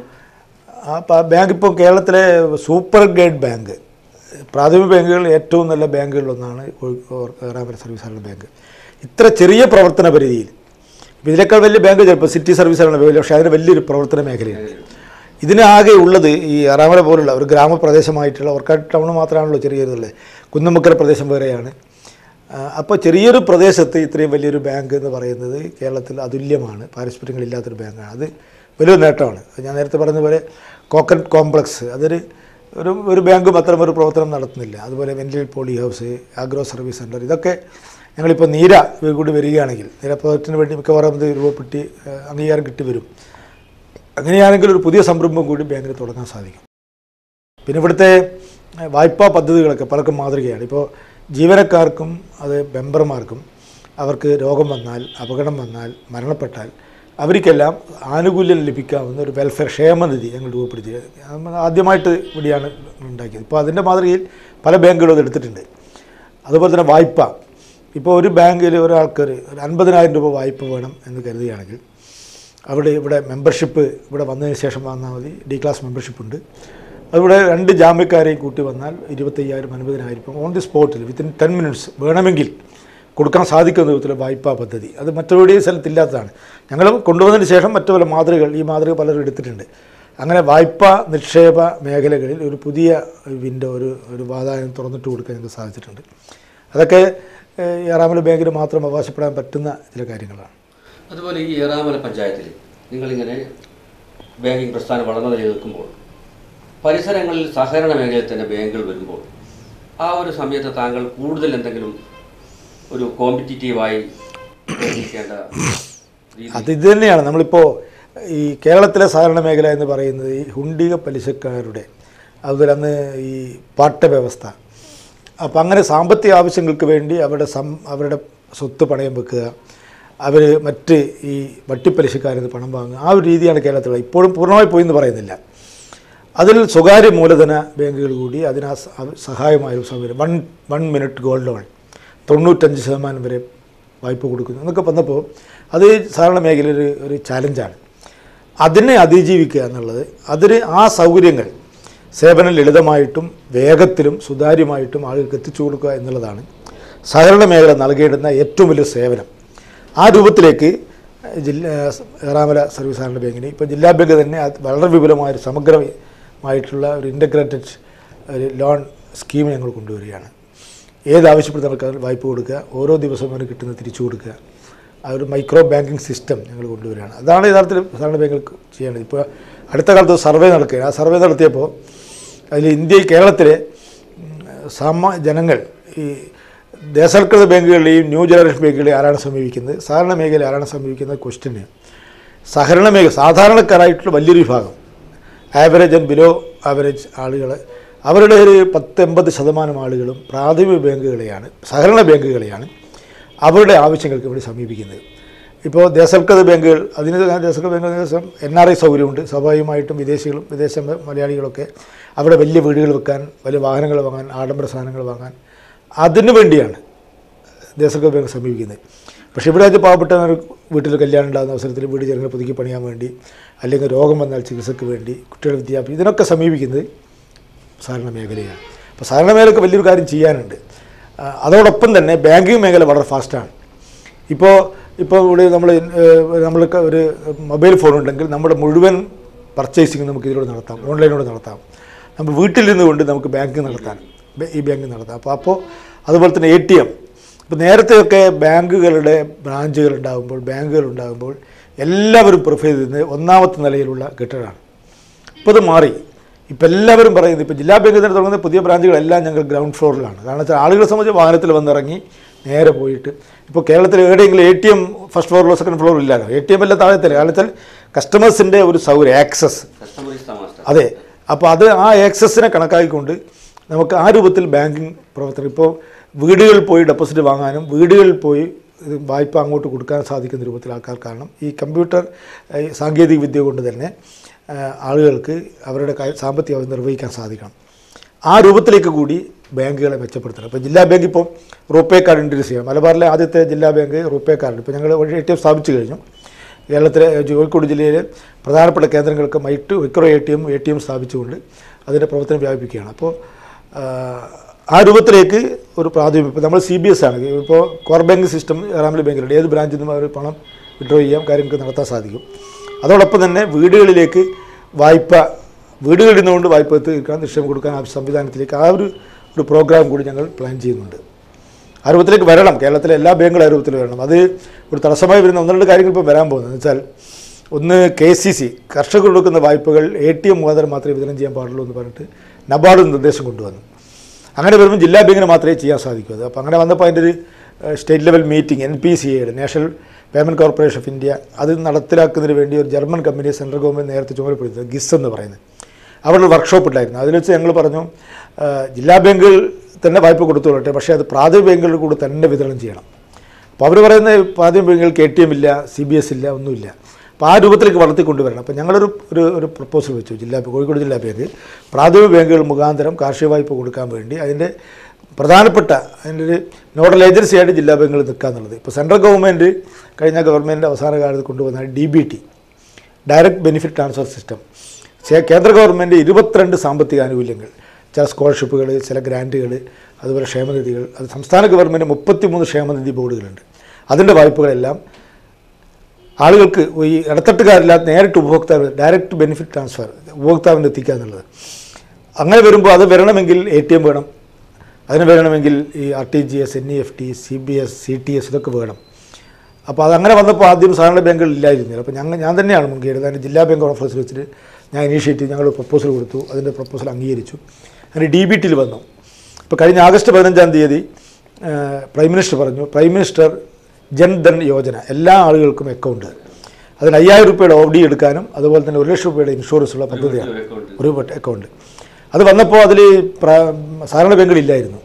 ആ പ- ബാങ്ക് ഇപ്പോൾ കേരളത്തിലെ സൂപ്പർ ഗ്രേഡ് ബാങ്ക് പ്രാഥമിക ബാങ്കുകൾ ഏറ്റവും നല്ല ബാങ്കുകളിലൊന്നാണ് ഏറാമല സർവീസ് സഹകരണ ബാങ്ക് ഇത്ര ചെറിയ പ്രവർത്തന പരിധിയിൽ ഇപ്പം ഇതിനേക്കാൾ വലിയ ബാങ്ക് ചിലപ്പോൾ സിറ്റി സർവീസ് സഹകരണ ബാങ്ക് പക്ഷേ അതിന് വലിയൊരു പ്രവർത്തന മേഖലയാണ് ഇതിന് ആകെ ഉള്ളത് ഈ അറാമല പോലുള്ള ഒരു ഗ്രാമപ്രദേശമായിട്ടുള്ള ഓർക്കാട് ടൗൺ മാത്രമാണല്ലോ ചെറിയൊരുള്ളത് കുന്നമുക്കര പ്രദേശം വേറെയാണ് അപ്പോൾ ചെറിയൊരു പ്രദേശത്ത് ഇത്രയും വലിയൊരു ബാങ്ക് എന്ന് പറയുന്നത് കേരളത്തിൽ അതുല്യമാണ് പാരസ്പര്യങ്ങളില്ലാത്തൊരു ബാങ്കാണ് അത് വലിയൊരു നേട്ടമാണ് അത് ഞാൻ നേരത്തെ പറഞ്ഞ പോലെ കോക്കനട്ട് കോംപ്ലക്സ് അതൊരു ഒരു ഒരു ബാങ്കും അത്തരം ഒരു പ്രവർത്തനം നടത്തുന്നില്ല അതുപോലെ വെന്റിൽ poly house agro service centre ഇതൊക്കെ ഞങ്ങളിപ്പോൾ നീര കൂടി വരികയാണെങ്കിൽ നീര പ്രോജക്റ്റിന് വേണ്ടി മിക്കവാറും ഇത് രൂപപ്പെട്ടി ഏഹ്, അംഗീകാരം കിട്ടി വരും അങ്ങനെയാണെങ്കിൽ ഒരു പുതിയ സംരംഭം കൂടി ബാങ്കിന് തുടങ്ങാൻ സാധിക്കും പിന്നെ ഇവിടുത്തെ ഏഹ്, വായ്പാ പദ്ധതികളൊക്കെ പലർക്കും മാതൃകയാണ് ഇപ്പോൾ ജീവനക്കാർക്കും അത് മെമ്പർമാർക്കും അവർക്ക് രോഗം വന്നാൽ അപകടം വന്നാൽ മരണപ്പെട്ടാൽ അവർക്കെല്ലാം ആനുകൂല്യം ലഭിക്കാവുന്ന ഒരു വെൽഫെയർ ക്ഷേമനിധി ഞങ്ങൾ രൂപപ്പെടുത്തി അത് ആദ്യമായിട്ട് ഇവിടെയാണ് ഉണ്ടാക്കിയത് ഇപ്പോൾ അതിൻ്റെ മാതൃകയിൽ പല ബാങ്കുകളും അത് എടുത്തിട്ടുണ്ട് അതുപോലെ തന്നെ വായ്പ ഇപ്പോൾ ഒരു ബാങ്കിൽ ഒരാൾക്ക് ഒരു ഒരു അൻപതിനായിരം രൂപ വായ്പ വേണം എന്ന് കരുതുകയാണെങ്കിൽ അവിടെ ഇവിടെ മെമ്പർഷിപ്പ് ഇവിടെ വന്നതിന് ശേഷം വന്നാൽ മതി ഡി ക്ലാസ് മെമ്പർഷിപ്പ് ഉണ്ട് അതിവിടെ രണ്ട് ജാമ്യക്കാരെയും കൂട്ടി വന്നാൽ ഇരുപത്തയ്യായിരം അൻപതിനായിരം ഇപ്പം ഓൺ ദി സ്പോട്ടിൽ വിത്തിൻ ടെൻ മിനിറ്റ്സ് വേണമെങ്കിൽ കൊടുക്കാൻ സാധിക്കുന്ന വിധത്തിലെ വായ്പാ പദ്ധതി അത് മറ്റൊരു സ്ഥലത്തില്ലാത്തതാണ് ഞങ്ങൾ കൊണ്ടുവന്നതിന് ശേഷം മറ്റു പല മാതൃകകൾ ഈ മാതൃക പലരും എടുത്തിട്ടുണ്ട് അങ്ങനെ വായ്പാ നിക്ഷേപ മേഖലകളിൽ ഒരു പുതിയ വിൻഡോ ഒരു ഒരു വാതായനം തുറന്നിട്ട് കൊടുക്കാൻ ഞങ്ങൾക്ക് സാധിച്ചിട്ടുണ്ട് അതൊക്കെ ഏഹ്, ഏറാമല ബാങ്കിന് മാത്രം അവകാശപ്പെടാൻ പറ്റുന്ന ചില കാര്യങ്ങളാണ് അതുപോലെ ഈ ഏറാമല പഞ്ചായത്തിൽ നിങ്ങളിങ്ങനെ ബാങ്കിങ് പ്രസ്ഥാനം വളർന്നു നിൽക്കുമ്പോൾ പരിസരങ്ങളിൽ സഹകരണ മേഖലയിൽ തന്നെ ബാങ്കുകൾ വരുമ്പോൾ ആ ഒരു സമയത്ത് താങ്കൾ കൂടുതൽ എന്തെങ്കിലും ഒരു കോമ്പറ്റീറ്റീവായി പ്രവർത്തിക്കേണ്ട രീതി അത് ഇത് തന്നെയാണ് നമ്മളിപ്പോൾ ഈ കേരളത്തിലെ സഹകരണ മേഖല എന്ന് പറയുന്നത് ഈ ഹുണ്ടിക പലിശക്കാരുടെ അതുപോലെ അന്ന് ഈ പാട്ട വ്യവസ്ഥ അപ്പം അങ്ങനെ സാമ്പത്തിക ആവശ്യങ്ങൾക്ക് വേണ്ടി അവരുടെ സം അവരുടെ സ്വത്ത് പണയം വെക്കുക അവർ മറ്റ് ഈ വട്ടിപ്പലിശക്കാരിൽ നിന്ന് പണം വാങ്ങുക ആ ഒരു രീതിയാണ് കേരളത്തിലുള്ളത് ഇപ്പോഴും പൂർണ്ണമായി പോയി എന്ന് പറയുന്നില്ല അതിൽ സ്വകാര്യ മൂലധന ബാങ്കുകൾ കൂടി അതിന് ആ സ- സഹായമായ ഒരു സൗകര്യം one one minute gold loan തൊണ്ണൂറ്റഞ്ച് ശതമാനം വരെ വായ്പ കൊടുക്കുന്നു എന്നൊക്കെ വന്നപ്പോൾ അത് സാധാരണ മേഖലയിൽ ഒരു ഒരു ചാലഞ്ചാണ് അതിനെ അതിജീവിക്കുക എന്നുള്ളത് അതിന് ആ സൗകര്യങ്ങൾ സേവനം ലളിതമായിട്ടും വേഗത്തിലും സുതാര്യമായിട്ടും ആളുകൾക്ക് എത്തിച്ചു കൊടുക്കുക എന്നുള്ളതാണ് സഹകരണ മേഖല നൽകേണ്ടുന്ന ഏറ്റവും വലിയ സേവനം ആ രൂപത്തിലേക്ക് ജില്ല ഏറാമല സർവീസ് സഹകരണ ബാങ്കിന് ഇപ്പോൾ ജില്ലാ ബാങ്ക് തന്നെ അത് വളരെ വിപുലമായൊരു സമഗ്രമായിട്ടുള്ള ഒരു ഇൻ്റഗ്രേറ്റഡ് ഒരു ലോൺ സ്കീം ഞങ്ങൾ കൊണ്ടുവരികയാണ് ഏത് ആവശ്യപ്പെടുന്ന അതിൽ വായ്പ കൊടുക്കുക ഓരോ ദിവസവും അവന് കിട്ടുന്നത് തിരിച്ചു കൊടുക്കുക ആ ഒരു മൈക്രോ ബാങ്കിങ് സിസ്റ്റം ഞങ്ങൾ കൊണ്ടുവരികയാണ് അതാണ് യഥാർത്ഥത്തിൽ സഹകരണ ബാങ്കുകൾ ചെയ്യേണ്ടത് ഇപ്പോൾ അടുത്ത കാലത്ത് സർവേ നടക്കുകയാണ് ആ സർവേ നടത്തിയപ്പോൾ അതിൽ ഇന്ത്യയിൽ കേരളത്തിലെ ഉം, സാമാ ജനങ്ങൾ ഈ ദേശാൽകൃത ബാങ്കുകളെയും ന്യൂ ജനറേഷൻ ബാങ്കുകളെയും ആരാണ് സമീപിക്കുന്നത് സഹകരണ മേഖല ആരാണ് സമീപിക്കുന്നത് ക്വസ്റ്റ്യന് സഹകരണ മേഖല സാധാരണക്കാരായിട്ടുള്ള വലിയൊരു വിഭാഗം ആവറേജ് ആൻഡ് ബിലോ ആവറേജ് ആളുകൾ അവരുടെ ഒരു പത്ത് എൺപത് ശതമാനം ആളുകളും പ്രാഥമിക ബാങ്കുകളെയാണ് സഹകരണ ബാങ്കുകളെയാണ് അവരുടെ ആവശ്യങ്ങൾക്ക് വേണ്ടി സമീപിക്കുന്നത് ഇപ്പോൾ ദേശൽക്കത് ബാങ്കുകൾ അതിന് ദേശൽക്കത് ബാങ്കുകൾ ദിവസം എൻ ആർ ഐ സൗകര്യമുണ്ട് സ്വാഭാവികമായിട്ടും വിദേശികളും വിദേശ മ- മലയാളികളൊക്കെ അവിടെ വലിയ വീടുകൾ വെക്കാൻ വലിയ വാഹനങ്ങൾ വാങ്ങാൻ ആഡംബര സാധനങ്ങൾ വാങ്ങാൻ അതിനു വേണ്ടിയാണ് ദേശൽക്കത് ബാങ്ക് സമീപിക്കുന്നത് പക്ഷേ ഇവിടെ അത് പാവപ്പെട്ട ഒരു വീട്ടിൽ കല്യാണം ഉണ്ടാകുന്ന അവസരത്തിൽ വീട് ജനങ്ങൾ പുതുക്കി പണിയാൻ വേണ്ടി അല്ലെങ്കിൽ രോഗം വന്നാൽ ചികിത്സയ്ക്ക് വേണ്ടി കുട്ടികളുടെ വിദ്യാഭ്യാസം ഇതിനൊക്കെ സമീപിക്കുന്നത് സഹകരണ മേഖലയാണ് അപ്പോൾ സഹകരണ മേഖലയ്ക്ക് വലിയൊരു കാര്യം ചെയ്യാനുണ്ട് ആ, അതോടൊപ്പം തന്നെ ബാങ്കിങ് മേഖല വളരെ ഫാസ്റ്റാണ് ഇപ്പോൾ ഇപ്പോൾ ഇവിടെ നമ്മൾ നമ്മൾക്ക് ഒരു മൊബൈൽ ഫോൺ ഉണ്ടെങ്കിൽ നമ്മുടെ മുഴുവൻ പർച്ചേസിങ് നമുക്ക് ഇതിലൂടെ നടത്താം ഓൺലൈനിലൂടെ നടത്താം നമ്മൾ വീട്ടിൽ നിന്നുകൊണ്ട് നമുക്ക് ബാങ്കിങ് നടത്താൻ ബ- ഈ ബാങ്കിങ് നടത്താം അപ്പോൾ അപ്പോൾ അതുപോലെ തന്നെ എ ടി എം ഇപ്പോൾ നേരത്തെയൊക്കെ ബാങ്കുകളുടെ ബ്രാഞ്ചുകൾ ഉണ്ടാകുമ്പോൾ ബാങ്കുകൾ ഉണ്ടാകുമ്പോൾ എല്ലാവരും പ്രിഫർ ചെയ്തിരുന്നത് ഒന്നാമത്തെ നിലയിലുള്ള കെട്ടിടമാണ് ഇപ്പോൾ അത് മാറി ഇപ്പം എല്ലാവരും പറയുന്നത് ഇപ്പോൾ ജില്ലാ ബാങ്കിൽ തന്നെ തുടങ്ങുന്ന പുതിയ ബ്രാഞ്ചുകളെല്ലാം ഞങ്ങൾ ഗ്രൗണ്ട് ഫ്ലോറിലാണ് കാരണം വെച്ചാൽ ആളുകളെ സംബന്ധിച്ച് വാഹനത്തിൽ വന്നിറങ്ങി നേരെ പോയിട്ട് ഇപ്പോൾ കേരളത്തിൽ എവിടെയെങ്കിലും എ ടി എം ഫസ്റ്റ് ഫ്ലോറിലോ സെക്കൻഡ് ഫ്ലോറിലോ ഇല്ലാലോ എ ടി എം എല്ലാം താഴത്തില്ല കാരണം വെച്ചാൽ കസ്റ്റമേഴ്സിൻ്റെ ഒരു സൗകര്യം access customer is the master അതെ അപ്പോൾ അത് ആ ആക്സസിനെ കണക്കാക്കിക്കൊണ്ട് നമുക്ക് ആ രൂപത്തിൽ ബാങ്കിങ് പ്രവർത്തനം ഇപ്പോൾ വീടുകളിൽ പോയി ഡെപ്പോസിറ്റ് വാങ്ങാനും വീടുകളിൽ പോയി ഇത് വായ്പ അങ്ങോട്ട് കൊടുക്കാൻ സാധിക്കുന്ന രൂപത്തിൽ ആൾക്കാർ കാരണം ഈ കമ്പ്യൂട്ടർ ഈ സാങ്കേതിക വിദ്യ കൊണ്ട് തന്നെ ആ, ആളുകൾക്ക് അവരുടെ കാര്യം സാമ്പത്തിക ആവശ്യം നിർവഹിക്കാൻ സാധിക്കണം ആ രൂപത്തിലേക്ക് കൂടി ബാങ്കുകളെ മെച്ചപ്പെടുത്തണം ഇപ്പോൾ ജില്ലാ ബാങ്ക് ഇപ്പോൾ റൂപേ കാർഡ് ഇൻട്രൊഡ്യൂസ് ചെയ്യാം മലബാറിലെ ആദ്യത്തെ ജില്ലാ ബാങ്ക് റൂപേ കാർഡ് ഇപ്പോൾ ഞങ്ങൾ ഒരു എ ടി എം സ്ഥാപിച്ചു കഴിഞ്ഞു കേരളത്തിലെ കോഴിക്കോട് ജില്ലയിലെ പ്രധാനപ്പെട്ട കേന്ദ്രങ്ങൾക്ക് മൈറ്റ് micro A T M A T M സ്ഥാപിച്ചുകൊണ്ട് അതിൻ്റെ പ്രവർത്തനം വ്യാപിപ്പിക്കുകയാണ് അപ്പോൾ ആ, ആ രൂപത്തിലേക്ക് ഒരു പ്രാഥമിക ഇപ്പോൾ നമ്മൾ സി ബി എസ് ആണ് ഇപ്പോൾ കോർ ബാങ്ക് സിസ്റ്റം റാമിലി ബാങ്കിലുണ്ട് ഏത് ബ്രാഞ്ചിൽ നിന്നും അവർ പണം വിഡ്രോ ചെയ്യാം കാര്യങ്ങൾക്ക് നടത്താൻ സാധിക്കും അതോടൊപ്പം തന്നെ വീടുകളിലേക്ക് വായ്പ വീടുകളിൽ നിന്നുകൊണ്ട് വായ്പ എത്തിക്കാൻ നിക്ഷേപം കൊടുക്കാൻ ആ സംവിധാനത്തിലേക്ക് ആ ഒരു ഒരു പ്രോഗ്രാം കൂടി ഞങ്ങൾ പ്ലാൻ ചെയ്യുന്നുണ്ട് ആ രൂപത്തിലേക്ക് വരണം കേരളത്തിലെ എല്ലാ ബാങ്കുകളും ആ രൂപത്തിൽ വരണം അത് ഒരു തടസ്സമായി വരുന്ന ഒന്ന് രണ്ട് കാര്യങ്ങൾ ഇപ്പോൾ വരാൻ പോകുന്നത് എന്ന് വെച്ചാൽ ഒന്ന് കെ സി സി കർഷകർ കൊടുക്കുന്ന വായ്പകൾ എ ടി എം മുഖാന്തരം മാത്രമേ വിതരണം ചെയ്യാൻ പാടുള്ളൂ എന്ന് പറഞ്ഞിട്ട് നബാർഡ് നിർദ്ദേശം കൊണ്ടുവന്നു അങ്ങനെ വരുമ്പോൾ ജില്ലാ ബാങ്കിന് മാത്രമേ ചെയ്യാൻ സാധിക്കൂ അത് അപ്പോൾ അങ്ങനെ വന്നപ്പോൾ അതിൻ്റെ ഒരു ഏഹ്, state level meeting N P C എയുടെ national payment corporation of India അത് നടപ്പിലാക്കുന്നതിന് വേണ്ടി ഒരു ജർമ്മൻ കമ്പനി സെൻട്രൽ ഗവൺമെൻറ് നേരത്തെ ചുമതലപ്പെടുത്തുന്നത് ഗിസ് എന്ന് പറയുന്നത് അവിടെ ഒരു വർക്ക്ഷോപ്പ് ഉണ്ടായിരുന്നു അതിൽ വെച്ച് ഞങ്ങൾ പറഞ്ഞു ആ, ജില്ലാ ബാങ്കുകൾ തന്നെ വായ്പ കൊടുത്തോളട്ടെ പക്ഷേ അത് പ്രാഥമിക ബാങ്കുകളിൽ കൂടെ തന്നെ വിതരണം ചെയ്യണം അപ്പോൾ അവർ പറയുന്ന പ്രാഥമിക ബാങ്കുകൾക്ക് എ ടി എം ഇല്ല സി ബി എസ് ഇല്ല ഒന്നുമില്ല അപ്പോൾ ആ രൂപത്തിലേക്ക് വളർത്തിക്കൊണ്ടുവരണം അപ്പോൾ ഞങ്ങളൊരു ഒരു ഒരു പ്രപ്പോസൽ വെച്ചു ജില്ലാ കോഴിക്കോട് ജില്ലാ ബാങ്ക് പ്രാഥമിക ബാങ്കുകൾ മുഖാന്തരം കാർഷിക വായ്പ കൊടുക്കാൻ വേണ്ടി അതിൻ്റെ പ്രധാനപ്പെട്ട അതിൻ്റെ ഒരു നോഡൽ ഏജൻസിയായിട്ട് ജില്ലാ ബാങ്കുകൾ നിൽക്കുക എന്നുള്ളത് ഇപ്പോൾ സെൻട്രൽ ഗവൺമെൻറ് കഴിഞ്ഞ ഗവൺമെൻറ് അവസാന കാലത്ത് കൊണ്ടുവന്ന D B T direct benefit transfer system ചേ- കേന്ദ്ര ഗവൺമെൻറ് ഇരുപത്തിരണ്ട് സാമ്പത്തിക ആനുകൂല്യങ്ങൾ ചില സ്കോളർഷിപ്പുകൾ ചില ഗ്രാൻറ്റുകൾ അതുപോലെ ക്ഷേമനിധികൾ അത് സംസ്ഥാന ഗവൺമെൻറ് മുപ്പത്തിമൂന്ന് ക്ഷേമനിധി ബോർഡുകളുണ്ട് അതിൻ്റെ വായ്പകളെല്ലാം ആളുകൾക്ക് ഈ ഇടത്തട്ടുകാരില്ലാത്ത നേരിട്ട് ഉപഭോക്താവ് ഡയറക്റ്റ് ബെനിഫിറ്റ് ട്രാൻസ്ഫർ ഉപഭോക്താവിന് എത്തിക്കുക എന്നുള്ളത് അങ്ങനെ വരുമ്പോൾ അത് വരണമെങ്കിൽ എ ടി എം വേണം അതിന് വരണമെങ്കിൽ ഈ R T G S N E F T C B S C T S ഇതൊക്കെ വേണം അപ്പോൾ അതങ്ങനെ വന്നപ്പോൾ ആദ്യം സഹകരണ ബാങ്കുകൾ ഇല്ലായിരുന്നില്ല അപ്പോൾ ഞങ്ങൾ ഞാൻ തന്നെയാണ് മുൻകൈ എടുത്തത് അതിന് ജില്ലാ ബാങ്ക് കോൺഫറൻസിൽ വെച്ചിട്ട് ഞാൻ ഇനീഷ്യേറ്റീവ് ഞങ്ങൾ പ്രപ്പോസൽ കൊടുത്തു അതിൻ്റെ പ്രപ്പോസൽ അംഗീകരിച്ചു അങ്ങനെ ഡി ബി ടിയിൽ വന്നു ഇപ്പോൾ കഴിഞ്ഞ ആഗസ്റ്റ് പതിനഞ്ചാം തീയതി ആ, പ്രൈം മിനിസ്റ്റർ പറഞ്ഞു പ്രൈം മിനിസ്റ്റർ ജൻധൻ യോജന എല്ലാ ആളുകൾക്കും അക്കൗണ്ട് അതിന് അയ്യായിരം രൂപയുടെ ഓഫ് ഡി എടുക്കാനും അതുപോലെ തന്നെ ഒരു ലക്ഷം രൂപയുടെ ഇൻഷുറൻസ് ഉള്ള പദ്ധതിയാണ് അക്കൗണ്ട് ഒരു അക്കൗണ്ട് അത് വന്നപ്പോൾ അതിൽ സഹകരണ ബാങ്കുകളില്ലായിരുന്നു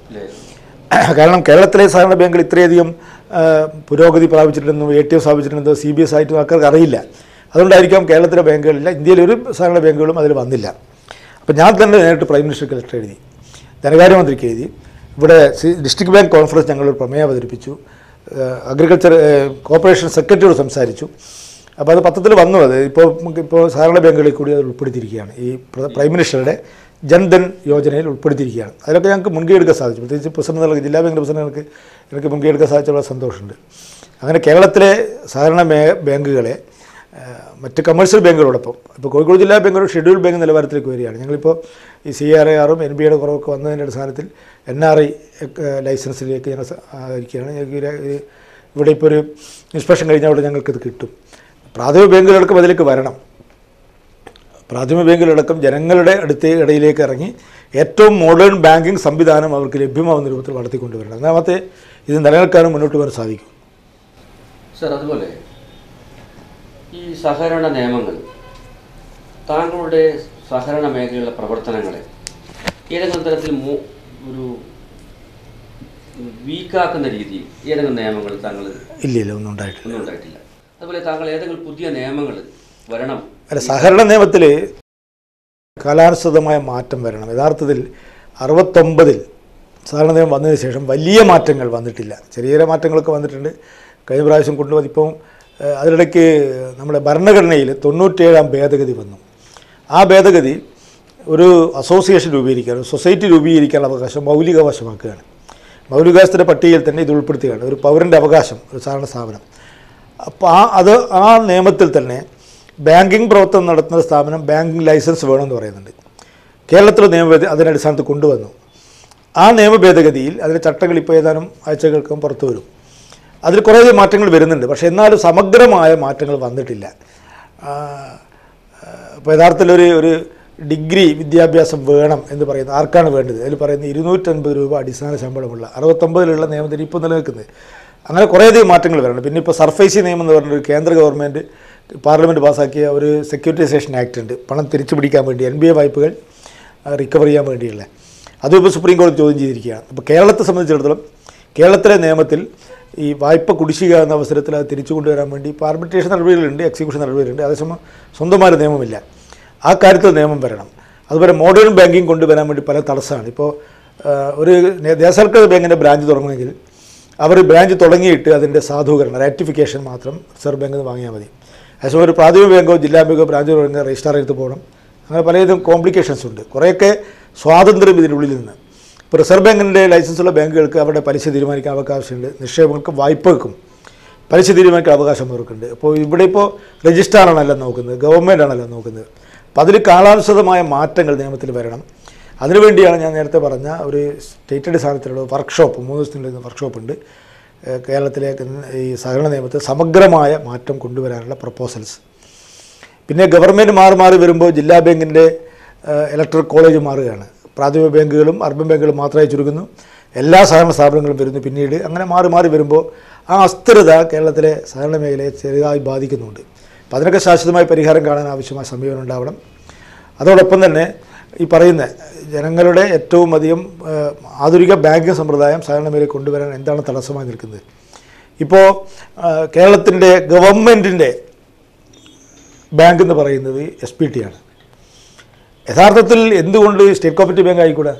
കാരണം കേരളത്തിലെ സഹകരണ ബാങ്കുകൾ ഇത്രയധികം ആ, പുരോഗതി പ്രാപിച്ചിട്ടുണ്ടെന്നും എ ടി എം സ്ഥാപിച്ചിട്ടുണ്ടെന്നോ സി ബി എസ് ആയിട്ടും ആൾക്കാർക്ക് അറിയില്ല അതുകൊണ്ടായിരിക്കാം കേരളത്തിലെ ബാങ്കുകളില്ല ഇന്ത്യയിലെ ഒരു സഹകരണ ബാങ്കുകളും അതിൽ വന്നില്ല അപ്പോൾ ഞാൻ തന്നെ നേരിട്ട് പ്രൈം മിനിസ്റ്റർക്ക് ലെറ്റർ എഴുതി ധനകാര്യമന്ത്രിക്ക് എഴുതി ഇവിടെ സി- ഡിസ്ട്രിക്ട് ബാങ്ക് കോൺഫറൻസ് ഞങ്ങളൊരു പ്രമേയം അവതരിപ്പിച്ചു അഗ്രികൾച്ചർ കോർപ്പറേഷൻ സെക്രട്ടറിയോട് സംസാരിച്ചു അപ്പോൾ അത് പത്രത്തിൽ വന്നു അത് ഇപ്പോൾ നമുക്ക് ഇപ്പോൾ സഹകരണ ബാങ്കുകളിൽ കൂടി അത് ഉൾപ്പെടുത്തിയിരിക്കുകയാണ് ഈ പ്ര- പ്രൈം മിനിസ്റ്ററുടെ ജൻധൻ യോജനയിൽ ഉൾപ്പെടുത്തിയിരിക്കുകയാണ് അതിലൊക്കെ ഞങ്ങൾക്ക് മുൻകൈ എടുക്കാൻ സാധിച്ചു പ്രത്യേകിച്ച് പ്രസിഡന്റ് എന്നുള്ള ജില്ലാ ബാങ്കിൻ്റെ പ്രസിഡന്റുകൾക്ക് എനിക്ക് മുൻകൈ എടുക്കാൻ സാധിച്ചുള്ള സന്തോഷമുണ്ട് അങ്ങനെ കേരളത്തിലെ സഹകരണ മേ ബാങ്കുകളെ ആ, മറ്റ് കമേഴ്ഷ്യൽ ബാങ്കുകളോടൊപ്പം ഇപ്പോൾ കോഴിക്കോട് ജില്ലാ ബാങ്ക് ഒരു ഷെഡ്യൂൾ ബാങ്ക് നിലവാരത്തിലേക്ക് വരികയാണ് ഞങ്ങളിപ്പോൾ ഈ സി ആർ ഐ ആറും എൻ ബി ഐയുടെ കുറവൊക്കെ വന്നതിൻ്റെ അടിസ്ഥാനത്തിൽ എൻ ആർ ഐ ലൈസൻസിലേക്ക് ഞങ്ങൾ സ- ആയിരിക്കുകയാണ് ഞങ്ങൾക്ക് ഒരു- ഒരു- ഇവിടെ ഇപ്പോൾ ഒരു ഇൻസ്പെക്ഷൻ കഴിഞ്ഞാൽ അവിടെ ഞങ്ങൾക്കിത് കിട്ടും പ്രാഥമിക ബാങ്കുകളടക്കം അതിലേക്ക് വരണം പ്രാഥമിക ബാങ്കുകളടക്കം ജനങ്ങളുടെ അടുത്ത് ഇടയിലേക്ക് ഇറങ്ങി ഏറ്റവും മോഡേൺ ബാങ്കിങ് സംവിധാനം അവർക്ക് ലഭ്യമാവുന്ന രൂപത്തിൽ വളർത്തിക്കൊണ്ടുവരണം ഒന്നാമത്തെ ഇത് നിലനിൽക്കാനും മുന്നോട്ട് പോകാൻ സാധിക്കും സർ അതുപോലെ ഈ സഹകരണ നിയമങ്ങൾ താങ്കളുടെ സഹകരണ മേഖലയിലുള്ള പ്രവർത്തനങ്ങളെ ഏതെങ്കിലും തരത്തിൽ മു- ഒരു വീക്കാക്കുന്ന രീതിയിൽ ഏതെങ്കിലും നിയമങ്ങൾ താങ്കൾ ഇല്ല ഇല്ല ഒന്നും ഉണ്ടായിട്ടില്ല ഒന്നും ഉണ്ടായിട്ടില്ല അതുപോലെ താങ്കൾ ഏതെങ്കിലും പുതിയ നിയമങ്ങൾ വരണം അല്ല സഹകരണ നിയമത്തിൽ കാലാനുസൃതമായ മാറ്റം വരണം യഥാർത്ഥത്തിൽ അറുപത്തൊമ്പതിൽ സഹകരണ നിയമം വന്നതിന് ശേഷം വലിയ മാറ്റങ്ങൾ വന്നിട്ടില്ല ചെറിയ ചെറിയ മാറ്റങ്ങളൊക്കെ വന്നിട്ടുണ്ട് കഴിഞ്ഞ പ്രാവശ്യം കൊണ്ടുവന്ന് ഇപ്പം ഏഹ്, അതിനിടയ്ക്ക് നമ്മുടെ ഭരണഘടനയിൽ തൊണ്ണൂറ്റേഴാം ഭേദഗതി വന്നു ആ ഭേദഗതി ഒരു അസോസിയേഷൻ രൂപീകരിക്കാൻ ഒരു സൊസൈറ്റി രൂപീകരിക്കാനുള്ള അവകാശം മൗലികാവകാശമാക്കുകയാണ് മൗലികാവകാശത്തിൻ്റെ പട്ടികയിൽ തന്നെ ഇത് ഉൾപ്പെടുത്തുകയാണ് ഒരു പൗരൻ്റെ അവകാശം ഒരു സഹകരണ സ്ഥാപനം അപ്പോൾ ആ അത് ആ നിയമത്തിൽ തന്നെ ബാങ്കിങ് പ്രവർത്തനം നടത്തുന്ന സ്ഥാപനം ബാങ്കിങ് ലൈസൻസ് വേണമെന്ന് പറയുന്നുണ്ട് കേരളത്തിലെ നിയമ അതിൻ്റെ അടിസ്ഥാനത്തിൽ കൊണ്ടുവന്നു ആ നിയമ ഭേദഗതിയിൽ അതിൻ്റെ ചട്ടങ്ങൾ ഇപ്പോൾ ഏതാനും ആഴ്ചകൾക്കും പുറത്തു വരും അതിൽ കുറേ മാറ്റങ്ങൾ വരുന്നുണ്ട് പക്ഷേ എന്നാലും സമഗ്രമായ മാറ്റങ്ങൾ വന്നിട്ടില്ല ഇപ്പോൾ യഥാർത്ഥത്തിൽ ഒരു ഒരു ഡിഗ്രി വിദ്യാഭ്യാസം വേണം എന്ന് പറയുന്നത് ആർക്കാണ് വേണ്ടത് അതിൽ പറയുന്നത് ഇരുന്നൂറ്റൻപത് രൂപ അടിസ്ഥാന ശമ്പളമുള്ള അറുപത്തൊമ്പതിലുള്ള നിയമത്തിന് ഇപ്പോൾ നിലനിൽക്കുന്നത് അങ്ങനെ കുറേയധികം മാറ്റങ്ങൾ വരണം പിന്നെ ഇപ്പോൾ സർഫേസി നിയമം എന്ന് പറഞ്ഞൊരു കേന്ദ്ര ഗവൺമെൻറ് പാർലമെൻറ്റ് പാസ്സാക്കിയ ഒരു സെക്യൂരിറ്റൈസേഷൻ ആക്ട് ഉണ്ട് പണം തിരിച്ചു പിടിക്കാൻ വേണ്ടി എൻ ബി എ വായ്പകൾ റിക്കവർ ചെയ്യാൻ വേണ്ടിയുള്ള അതും ഇപ്പോൾ സുപ്രീം കോടതി ചോദ്യം ചെയ്തിരിക്കുകയാണ് അപ്പോൾ കേരളത്തെ സംബന്ധിച്ചിടത്തോളം കേരളത്തിലെ നിയമത്തിൽ ഈ വായ്പ കുടിശ്ശിക എന്ന അവസരത്തിൽ അത് തിരിച്ചു കൊണ്ടുവരാൻ വേണ്ടി ഇപ്പോൾ ആർബിട്രേഷൻ നടപടികളുണ്ട് എക്സിക്യൂഷൻ നടപടികളുണ്ട് അതേസമയം സ്വന്തമായ ഒരു നിയമമില്ല ആ കാര്യത്തിൽ നിയമം വരണം അതുപോലെ മോഡേൺ ബാങ്കിങ് കൊണ്ടുവരാൻ വേണ്ടി പല തടസ്സമാണ് ഇപ്പോൾ ആ, ഒരു ദേശസർക്കാർ ബാങ്കിൻ്റെ ബ്രാഞ്ച് തുടങ്ങുമെങ്കിൽ അവർ ബ്രാഞ്ച് തുടങ്ങിയിട്ട് അതിൻ്റെ സാധൂകരണം റാറ്റിഫിക്കേഷൻ മാത്രം റിസർവ് ബാങ്കിൽ നിന്ന് വാങ്ങിയാൽ മതി അതേസമയം ഒരു പ്രാഥമിക ബാങ്കോ ജില്ലാ ബാങ്കോ ബ്രാഞ്ച് തുടങ്ങുക രജിസ്ട്രാർ എടുത്ത് പോകണം അങ്ങനെ പലവിധം കോംപ്ലിക്കേഷൻസ് ഉണ്ട് കുറേയൊക്കെ സ്വാതന്ത്ര്യം ഇതിനുള്ളിൽ നിന്ന് ഇപ്പോൾ റിസർവ് ബാങ്കിൻ്റെ ലൈസൻസുള്ള ബാങ്കുകൾക്ക് അവരുടെ പലിശ തീരുമാനിക്കാൻ അവകാശമുണ്ട് നിക്ഷേപങ്ങൾക്കും വായ്പകൾക്കും പലിശ തീരുമാനിക്കാൻ അവകാശം അവർക്കുണ്ട് അപ്പോൾ ഇവിടെ ഇപ്പോൾ രജിസ്ട്രാറാണല്ലോ നോക്കുന്നത് ഗവൺമെൻറ് ആണല്ലോ നോക്കുന്നത് അപ്പോൾ അതിൽ കാലാനുസൃതമായ മാറ്റങ്ങൾ നിയമത്തിൽ വരണം അതിനുവേണ്ടിയാണ് ഞാൻ നേരത്തെ പറഞ്ഞ ഒരു സ്റ്റേറ്റ് അടിസ്ഥാനത്തിലുള്ള വർക്ക്ഷോപ്പ് മൂന്ന് ദിവസത്തിൻ്റെ വർക്ക്ഷോപ്പ് ഉണ്ട് ഏഹ് കേരളത്തിലെ ഈ സഹകരണ നിയമത്തിൽ സമഗ്രമായ മാറ്റം കൊണ്ടുവരാനുള്ള പ്രപ്പോസൽസ് പിന്നെ ഗവൺമെൻറ് മാറി മാറി വരുമ്പോൾ ജില്ലാ ബാങ്കിൻ്റെ ഇലക്ട്രിക് കോളേജ് മാറുകയാണ് പ്രാഥമിക ബാങ്കുകളും അർബൻ ബാങ്കുകളും മാത്രമായി ചുരുങ്ങുന്നു എല്ലാ സഹകരണ സ്ഥാപനങ്ങളും വരുന്നു പിന്നീട് അങ്ങനെ മാറി മാറി വരുമ്പോൾ ആ അസ്ഥിരത കേരളത്തിലെ സഹകരണ മേഖലയെ ചെറുതായി ബാധിക്കുന്നുണ്ട് അപ്പം അതിനൊക്കെ ശാശ്വതമായ പരിഹാരം കാണാൻ ആവശ്യമായ സമീപനം ഉണ്ടാവണം അതോടൊപ്പം തന്നെ ഈ പറയുന്ന ജനങ്ങളുടെ ഏറ്റവും അധികം ഏഹ്, ആധുനിക ബാങ്കിങ് സമ്പ്രദായം സഹകരണ മേഖലയിൽ കൊണ്ടുവരാൻ എന്താണ് തടസ്സമായി നിൽക്കുന്നത് ഇപ്പോൾ കേരളത്തിൻ്റെ ഗവൺമെൻറ്റിൻ്റെ ബാങ്ക് എന്ന് പറയുന്നത് എസ് പി ടി ആണ് യഥാർത്ഥത്തിൽ എന്തുകൊണ്ട് സ്റ്റേറ്റ് കോപ്പറേറ്റീവ് ബാങ്ക് ആയിക്കൂടാ